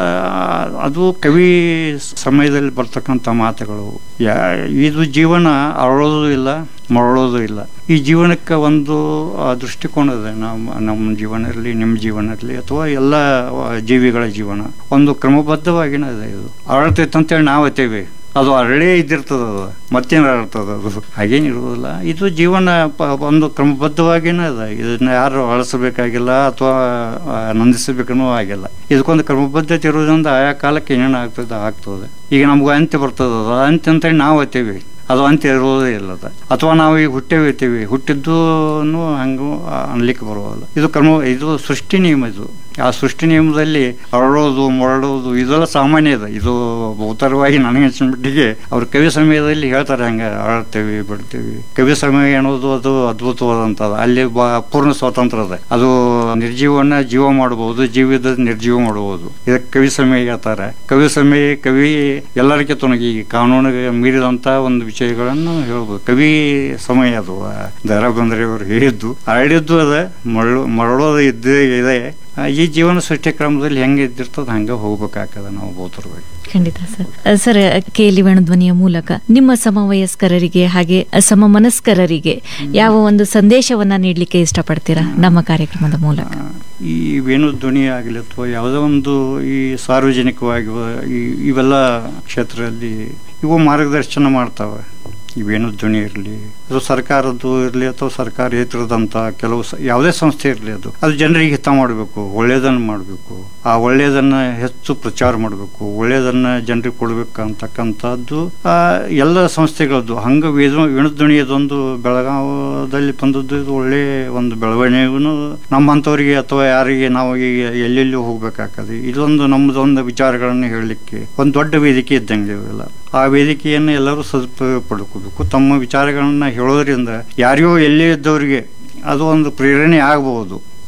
ಅದು ಕವಿ ಸಮಯದಲ್ಲಿ ಬರ್ತಕ್ಕಂಥ ಮಾತುಗಳು ಯಾ ಇದು ಜೀವನ ಅರಳೋದು ಇಲ್ಲ ಮರಳೋದು ಇಲ್ಲ ಈ ಜೀವನಕ್ಕೆ ಒಂದು ಆ, ದೃಷ್ಟಿಕೋನ ಇದೆ ನಮ್ಮ ನಮ್ಮ ಜೀವನ ಇರಲಿ ನಿಮ್ಮ ಜೀವನ ಇರಲಿ ಅಥವಾ ಎಲ್ಲ ಆ, ಜೀವಿಗಳ ಜೀವನ ಒಂದು ಕ್ರಮಬದ್ಧವಾಗಿನ ಇದೆ ಇದು ಅರಳ್ತೈತೆ ಅಂತೇಳಿ ನಾವು ಅತ್ತೇವೆ ಅದು ಅರಳೇ ಇದ್ದಿರ್ತದ ಅದು ಮತ್ತೇನು ಅರಳ್ತದ ಅದು ಹಾಗೇನು ಇರುವುದಿಲ್ಲ ಇದು ಜೀವನ ಪ- ಒಂದು ಕ್ರಮಬದ್ಧವಾಗಿನೇ ಅದ ಇದನ್ನ ಯಾರು ಅಳಿಸಬೇಕಾಗಿಲ್ಲ ಅಥವಾ ನಂದಿಸಬೇಕನ್ನೂ ಆಗಿಲ್ಲ ಇದಕ್ಕೊಂದು ಕ್ರಮಬದ್ಧತೆ ಇರೋದ್ರಿಂದ ಆಯಾ ಕಾಲಕ್ಕೆ ಏನೇನು ಆಗ್ತದೆ ಆಗ್ತದೆ ಈಗ ನಮ್ಗೆ ಅಂತ್ಯ ಬರ್ತದೆ ಅದು ಅಂತ್ಯ ಅಂತೇಳಿ ನಾವು ಅತ್ತೀವಿ ಅದು ಅಂತ್ಯ ಇರೋದೇ ಇಲ್ಲದ ಅಥವಾ ನಾವು ಈಗ ಹುಟ್ಟೇವಿ ಇರ್ತೀವಿ ಹುಟ್ಟಿದ್ದು ಹಂಗೂ ಅನ್ಲಿಕ್ಕೆ ಬರೋಲ್ಲ ಇದು ಕ್ರಮ ಇದು ಸೃಷ್ಟಿ ನಿಯಮ ಇದು ಆ ಸೃಷ್ಟಿ ನಿಯಮದಲ್ಲಿ ಅರಳೋದು ಮರಳೋದು ಇದೆಲ್ಲ ಸಾಮಾನ್ಯ ಇದೆ ಇದು ಬಹುತರವಾಗಿ ನನಗೆ ಅನ್ಸಿದ್ಮಟ್ಟಿಗೆ ಅವ್ರ ಕವಿ ಸಮಯದಲ್ಲಿ ಹೇಳ್ತಾರೆ ಹಂಗೆ ಅರಳ್ತೇವೆ ಬಿಡ್ತೇವೆ ಕವಿ ಸಮಯ ಅನ್ನೋದು ಅದು ಅದ್ಭುತವಾದಂಥದ್ದು ಅಲ್ಲಿ ಬಾ ಪೂರ್ಣ ಸ್ವಾತಂತ್ರ್ಯ ಇದೆ ಅದು ನಿರ್ಜೀವನ ಜೀವ ಮಾಡಬಹುದು ಜೀವಿದ ನಿರ್ಜೀವ ಮಾಡಬಹುದು ಇದಕ್ಕೆ ಕವಿ ಸಮಯ ಹೇಳ್ತಾರೆ ಕವಿ ಸಮಯ ಕವಿ ಎಲ್ಲರಿಗೂ ತೊನಗಿ ಈ ಕಾನೂನಿಗೆ ಮೀರಿದಂತ ಒಂದು ವಿಷಯಗಳನ್ನು ಹೇಳ್ಬೋದು ಕವಿ ಸಮಯ ಅದು ದರ ಬಂದ್ರೆ ಅವರು ಹೇಳಿದ್ದು ಹರಡಿದ್ದು ಅದ ಮರಳು ಮರಳೋದು ಇದ್ದೇ ಇದೆ ಆ, ಈ ಜೀವನ ಸೃಷ್ಟಿ ಕ್ರಮದಲ್ಲಿ ಹೆಂಗೆ ಇದ್ದಿರ್ತದ ಹಂಗೆ ಹೋಗ್ಬೇಕಾಗ್ತದೆ ನಾವು ಬಹುತರವಾಗಿ
ಖಂಡಿತ ಸರ್ ಅ, ಸರ್ ಕೇಳಿ ವೇಣುಧ್ವನಿಯ ಮೂಲಕ ನಿಮ್ಮ ಸಮವಯಸ್ಕರರಿಗೆ ಹಾಗೆ ಸಮ ಮನಸ್ಕರರಿಗೆ ಯಾವ ಒಂದು ಸಂದೇಶವನ್ನ ನೀಡಲಿಕ್ಕೆ ಇಷ್ಟಪಡ್ತೀರಾ ನಮ್ಮ ಕಾರ್ಯಕ್ರಮದ ಮೂಲಕ
ಆ, ಈ ವೇಣು ಧ್ವನಿ ಆಗಲಿ ಅಥವಾ ಯಾವುದೋ ಒಂದು ಈ ಸಾರ್ವಜನಿಕವಾಗಿ ಈ ಇವೆಲ್ಲ ಕ್ಷೇತ್ರದಲ್ಲಿ ಇವು ಮಾರ್ಗದರ್ಶನ ಮಾಡ್ತಾವೆ ಈ ವೇಣು ಧ್ವನಿ ಇರಲಿ ಅದು ಸರ್ಕಾರದ್ದು ಇರಲಿ ಅಥವಾ ಸರ್ಕಾರೇತರದಂಥ ಕೆಲವು ಸ- ಯಾವುದೇ ಸಂಸ್ಥೆ ಇರಲಿ ಅದು ಅದು ಜನರಿಗೆ ಹಿತ ಮಾಡಬೇಕು ಒಳ್ಳೆಯದನ್ನು ಮಾಡಬೇಕು ಆ ಒಳ್ಳೆಯದನ್ನು ಹೆಚ್ಚು ಪ್ರಚಾರ ಮಾಡಬೇಕು ಒಳ್ಳೆಯದನ್ನು ಜನರಿಗೆ ಕೊಡಬೇಕು ಅಂತಕ್ಕಂಥದ್ದು ಆ, ಎಲ್ಲ ಸಂಸ್ಥೆಗಳದ್ದು ಹಂಗೆ ವೇದ ವೇಣುಧ್ವನಿ ಇದೊಂದು ಬೆಳಗಾವದಲ್ಲಿ ಬಂದದ್ದು ಇದು ಒಳ್ಳೆ ಒಂದು ಬೆಳವಣಿಗೆಗೂ ನಮ್ಮಂಥವ್ರಿಗೆ ಅಥವಾ ಯಾರಿಗೆ ನಾವು ಈಗ ಎಲ್ಲೆಲ್ಲಿ ಹೋಗ್ಬೇಕಾಗ್ತದೆ ಇದೊಂದು ನಮ್ಮದೊಂದು ವಿಚಾರಗಳನ್ನು ಹೇಳಲಿಕ್ಕೆ ಒಂದು ದೊಡ್ಡ ವೇದಿಕೆ ಇದ್ದಂಗೆ ಇವೆಲ್ಲ ಆ ವೇದಿಕೆಯನ್ನು ಎಲ್ಲರೂ ಸದುಪಯೋಗ ಪಡ್ಕೋಬೇಕು ತಮ್ಮ ವಿಚಾರಗಳನ್ನ ಹೇಳೋದ್ರಿಂದ ಯಾರಿಗೋ ಎಲ್ಲೇ ಇದ್ದವರಿಗೆ ಅದು ಒಂದು ಪ್ರೇರಣೆ ಆಗಬಹುದು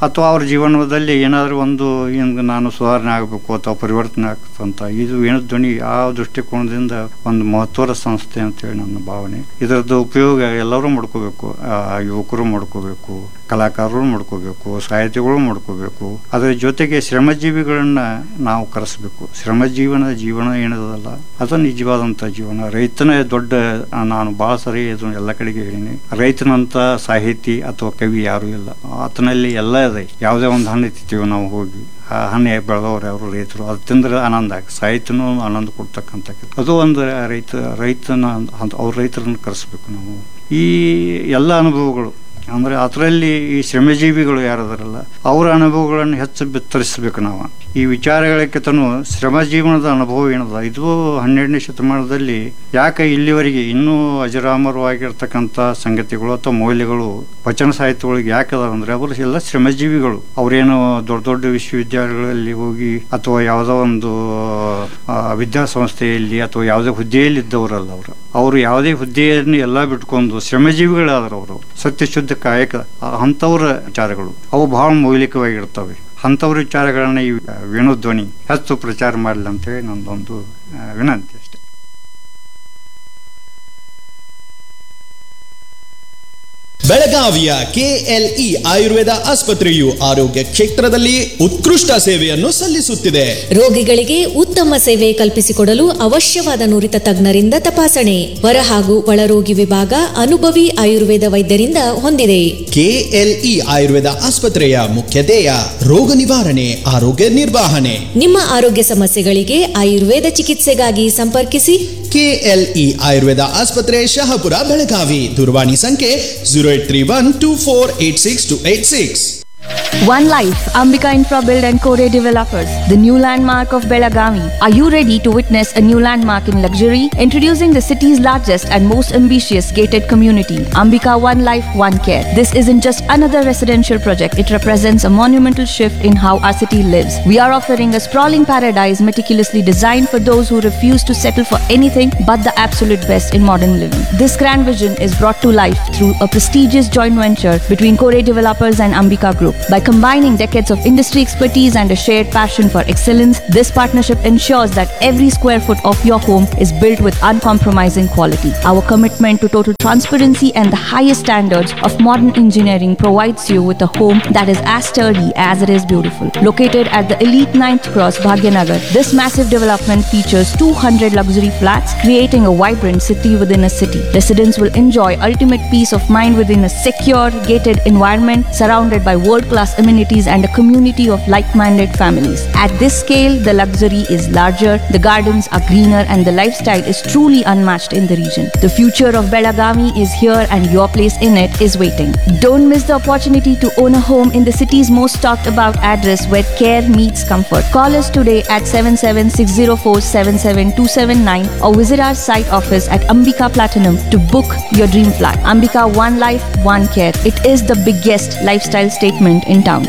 ಅಥವಾ ಅವ್ರ ಜೀವನದಲ್ಲಿ ಏನಾದರೂ ಒಂದು ಹಿಂಗೆ ನಾನು ಸುಧಾರಣೆ ಆಗಬೇಕು ಅಥವಾ ಪರಿವರ್ತನೆ ಆಗ್ತಂತ ಇದು ವೇಣುಧ್ವನಿ ಆ ದೃಷ್ಟಿಕೋನದಿಂದ ಒಂದು ಮಹತ್ವದ ಸಂಸ್ಥೆ ಅಂತೇಳಿ ನನ್ನ ಭಾವನೆ ಇದರದ್ದು ಉಪಯೋಗ ಎಲ್ಲರೂ ಮಾಡ್ಕೋಬೇಕು ಆ, ಯುವಕರು ಮಾಡ್ಕೋಬೇಕು ಕಲಾಕಾರರು ಮಾಡ್ಕೋಬೇಕು ಸಾಹಿತಿಗಳು ಮಾಡ್ಕೋಬೇಕು ಅದರ ಜೊತೆಗೆ ಶ್ರಮಜೀವಿಗಳನ್ನ ನಾವು ಕರೆಸಬೇಕು ಶ್ರಮಜೀವನ ಜೀವನ ಏನದಲ್ಲ ಅದು ನಿಜವಾದಂಥ ಜೀವನ ರೈತನ ದೊಡ್ಡ ಆ, ನಾನು ಭಾಳ ಸರಿ ಇದನ್ನು ಎಲ್ಲ ಕಡೆಗೆ ಹೇಳಿನಿ ರೈತನಂತ ಸಾಹಿತಿ ಅಥವಾ ಕವಿ ಯಾರೂ ಇಲ್ಲ ಆತನಲ್ಲಿ ಎಲ್ಲ ಇದೆ ಯಾವುದೇ ಒಂದು ಹಣ್ಣು ತಿಂತೀವಿ ನಾವು ಹೋಗಿ ಆ ಹಣ್ಣು ಬೆಳೆದವ್ರು ಯಾರು ರೈತರು ಅದು ತಿಂದ್ರೆ ಆನಂದ ಆಗ ಸಾಹಿತ್ಯನೂ ಆನಂದ ಕೊಡ್ತಕ್ಕಂಥ ಕೆಲ್ಸ. ಅದು ಒಂದು ರೈತ ರೈತನ ಅಂತ ಅವ್ರ ರೈತರನ್ನು ಕರೆಸ್ಬೇಕು ನಾವು ಈ ಎಲ್ಲ ಅನುಭವಗಳು ಅಂದರೆ ಅದರಲ್ಲಿ ಈ ಶ್ರಮಜೀವಿಗಳು ಯಾರದಾರಲ್ಲ ಅವರ ಅನುಭವಗಳನ್ನು ಹೆಚ್ಚು ಬಿತ್ತರಿಸಬೇಕು ನಾವು ಈ ವಿಚಾರಗಳಕ್ಕಿಂತನೂ ಶ್ರಮ ಜೀವನದ ಅನುಭವ ಏನದ ಇದು ಹನ್ನೆರಡನೇ ಶತಮಾನದಲ್ಲಿ ಯಾಕೆ ಇಲ್ಲಿವರೆಗೆ ಇನ್ನೂ ಅಜರಾಮರವಾಗಿರ್ತಕ್ಕಂಥ ಸಂಗತಿಗಳು ಅಥವಾ ಮೌಲ್ಯಗಳು ವಚನ ಸಾಹಿತ್ಯಗಳಿಗೆ ಯಾಕೆ ಅದಾವ ಅಂದ್ರೆ ಅವರು ಎಲ್ಲ ಶ್ರಮಜೀವಿಗಳು ಅವರೇನು ದೊಡ್ಡ ದೊಡ್ಡ ವಿಶ್ವವಿದ್ಯಾಲಯಗಳಲ್ಲಿ ಹೋಗಿ ಅಥವಾ ಯಾವುದೋ ಒಂದು ಆ, ವಿದ್ಯಾಸಂಸ್ಥೆಯಲ್ಲಿ ಅಥವಾ ಯಾವುದೇ ಹುದ್ದೆಯಲ್ಲಿ ಇದ್ದವರಲ್ಲ ಅವರು ಅವರು ಯಾವುದೇ ಹುದ್ದೆಯನ್ನು ಎಲ್ಲ ಬಿಟ್ಕೊಂಡು ಶ್ರಮಜೀವಿಗಳಾದ್ರು ಅವರು ಸತ್ಯಶುದ್ಧ ಕಾಯಕ ಆ- ಅಂಥವ್ರ ವಿಚಾರಗಳು ಅವು ಬಹಳ ಮೌಲಿಕವಾಗಿರ್ತವೆ ಅಂಥವ್ರ ವಿಚಾರಗಳನ್ನ ಈ ವೇಣುಧ್ವನಿ ಹೆಚ್ಚು ಪ್ರಚಾರ ಮಾಡಲಿ ಅಂತೇಳಿ ನಂದೊಂದು ಆ, ವಿನಂತಿ ಅಷ್ಟೇ
ಬೆಳಗಾವಿಯ ಕೆಎಲ್ಇ ಆಯುರ್ವೇದ ಆಸ್ಪತ್ರೆಯು ಆರೋಗ್ಯ ಕ್ಷೇತ್ರದಲ್ಲಿ ಉತ್ಕೃಷ್ಟ ಸೇವೆಯನ್ನು ಸಲ್ಲಿಸುತ್ತಿದೆ
ರೋಗಿಗಳಿಗೆ ಉತ್ತಮ ಸೇವೆ ಕಲ್ಪಿಸಿಕೊಡಲು ಅವಶ್ಯವಾದ ನುರಿತ ತಜ್ಞರಿಂದ ತಪಾಸಣೆ ಹೊರ ಹಾಗೂ ಒಳರೋಗಿ ವಿಭಾಗ ಅನುಭವಿ ಆಯುರ್ವೇದ ವೈದ್ಯರಿಂದ ಹೊಂದಿದೆ
ಕೆಎಲ್ಇ ಆಯುರ್ವೇದ ಆಸ್ಪತ್ರೆಯ ಮುಖ್ಯ ಧ್ಯೇಯ ರೋಗ ನಿವಾರಣೆ ಆರೋಗ್ಯ ನಿರ್ವಹಣೆ
ನಿಮ್ಮ ಆರೋಗ್ಯ ಸಮಸ್ಯೆಗಳಿಗೆ ಆಯುರ್ವೇದ ಚಿಕಿತ್ಸೆಗಾಗಿ ಸಂಪರ್ಕಿಸಿ
ಕೆಎಲ್ಇ ಆಯುರ್ವೇದ ಆಸ್ಪತ್ರೆ ಶಹಾಪುರ ಬೆಳಗಾವಿ ದೂರವಾಣಿ ಸಂಖ್ಯೆ zero eight three one two four eight six two eight six
One Life, Ambika Infrabuild and Core Developers, the new landmark of Belagavi. Are you ready to witness a new landmark in luxury? Introducing the city's largest and most ambitious gated community, Ambika One Life, One Care. This isn't just another residential project, it represents a monumental shift in how our city lives. We are offering a sprawling paradise meticulously designed for those who refuse to settle for anything but the absolute best in modern living. This grand vision is brought to life through a prestigious joint venture between Core Developers and Ambika Group. By combining decades of industry expertise and a shared passion for excellence, this partnership ensures that every square foot of your home is built with uncompromising quality. Our commitment to total transparency and the highest standards of modern engineering provides you with a home that is as sturdy as it is beautiful. Located at the elite 9th Cross, Bhagyanagar, this massive development features 200 luxury flats, creating a vibrant city within a city. Residents will enjoy ultimate peace of mind within a secure, gated environment surrounded by world-class amenities and a community of like-minded families. At this scale, the luxury is larger, the gardens are greener, and the lifestyle is truly unmatched in the region. The future of Belagavi is here and your place in it is waiting. Don't miss the opportunity to own a home in the city's most talked about address where care meets comfort. Call us today at 77604-77279 or visit our site office at Ambika Platinum to book your dream flat. Ambika One Life, One Care. It is the biggest lifestyle statement in town.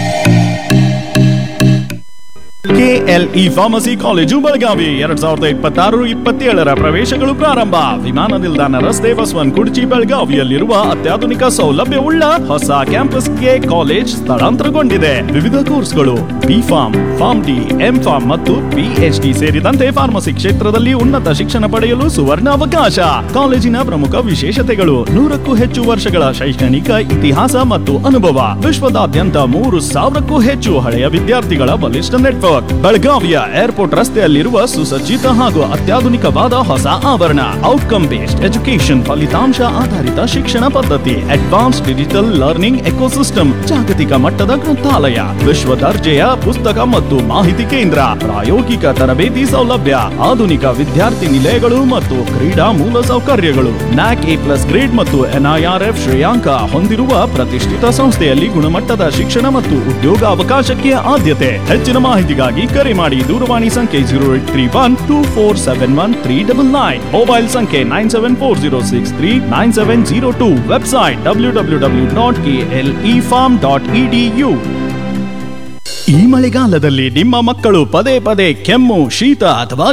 KLE pharmacy college Belagavi ಎರಡ್ ಸಾವಿರದ ಇಪ್ಪತ್ತಾರು ಇಪ್ಪತ್ತೇಳರ ಪ್ರವೇಶಗಳು ಪ್ರಾರಂಭ ವಿಮಾನ ನಿಲ್ದಾಣ ರಸ್ತೆ ಬಸವನ್ ಕುರ್ಚಿ ಬೆಳಗಾವಿಯಲ್ಲಿರುವ ಅತ್ಯಾಧುನಿಕ ಸೌಲಭ್ಯವುಳ್ಳ ಹೊಸ ಕ್ಯಾಂಪಸ್ಗೆ ಕಾಲೇಜ್ ಸ್ಥಳಾಂತರಗೊಂಡಿದೆ ವಿವಿಧ ಕೋರ್ಸ್ಗಳು B pharm pharm D M pharm ಮತ್ತು ಪಿಎಚ್ ಡಿ ಸೇರಿದಂತೆ ಫಾರ್ಮಸಿ ಕ್ಷೇತ್ರದಲ್ಲಿ ಉನ್ನತ ಶಿಕ್ಷಣ ಪಡೆಯಲು ಸುವರ್ಣ ಅವಕಾಶ ಕಾಲೇಜಿನ ಪ್ರಮುಖ ವಿಶೇಷತೆಗಳು ನೂರಕ್ಕೂ ಹೆಚ್ಚು ವರ್ಷಗಳ ಶೈಕ್ಷಣಿಕ ಇತಿಹಾಸ ಮತ್ತು ಅನುಭವ ವಿಶ್ವದಾದ್ಯಂತ ಮೂರು ಸಾವಿರಕ್ಕೂ ಹೆಚ್ಚು ಹಳೆಯ ವಿದ್ಯಾರ್ಥಿಗಳ ಬಲಿಷ್ಠ ನೆಟ್ವರ್ಕ್ ಬೆಳಗಾವಿಯ ಏರ್ಪೋರ್ಟ್ ರಸ್ತೆಯಲ್ಲಿರುವ ಸುಸಜ್ಜಿತ ಹಾಗೂ ಅತ್ಯಾಧುನಿಕವಾದ ಹೊಸ ಆವರಣ ಔಟ್ಕಮ್ ಬೇಸ್ಡ್ ಎಜುಕೇಶನ್ ಫಲಿತಾಂಶ ಆಧಾರಿತ ಶಿಕ್ಷಣ ಪದ್ಧತಿ ಅಡ್ವಾನ್ಸ್ ಡಿಜಿಟಲ್ ಲರ್ನಿಂಗ್ ಎಕೋಸಿಸ್ಟಮ್ ಜಾಗತಿಕ ಮಟ್ಟದ ಗ್ರಂಥಾಲಯ ವಿಶ್ವ ದರ್ಜೆಯ ಪುಸ್ತಕ ಮತ್ತು ಮಾಹಿತಿ ಕೇಂದ್ರ ಪ್ರಾಯೋಗಿಕ ತರಬೇತಿ ಸೌಲಭ್ಯ ಆಧುನಿಕ ವಿದ್ಯಾರ್ಥಿ ನಿಲಯಗಳು ಮತ್ತು ಕ್ರೀಡಾ ಮೂಲ ಸೌಕರ್ಯಗಳು ನ್ಯಾಕ್ ಎ ಪ್ಲಸ್ ಗ್ರೇಡ್ ಮತ್ತು ಎನ್ಐಆರ್ಎಫ್ ಶ್ರೇಯಾಂಕ ಹೊಂದಿರುವ ಪ್ರತಿಷ್ಠಿತ ಸಂಸ್ಥೆಯಲ್ಲಿ ಗುಣಮಟ್ಟದ ಶಿಕ್ಷಣ ಮತ್ತು ಉದ್ಯೋಗಾವಕಾಶಕ್ಕೆ ಆದ್ಯತೆ ಹೆಚ್ಚಿನ ಮಾಹಿತಿಗಾಗಿ ಕರೆ ಮಾಡಿ ದೂರವಾಣಿ ಸಂಖ್ಯೆ zero eight three one two four seven one three double nine mobile ಸಂಖ್ಯೆ nine seven four zero six three nine seven zero two website W W W dot K L E pharm dot E D U ಈ ಮಳೆಗಾಲದಲ್ಲಿ ನಿಮ್ಮ ಮಕ್ಕಳು ಪದೇ ಪದೇ ಕೆಮ್ಮು ಶೀತ ಅಥವಾ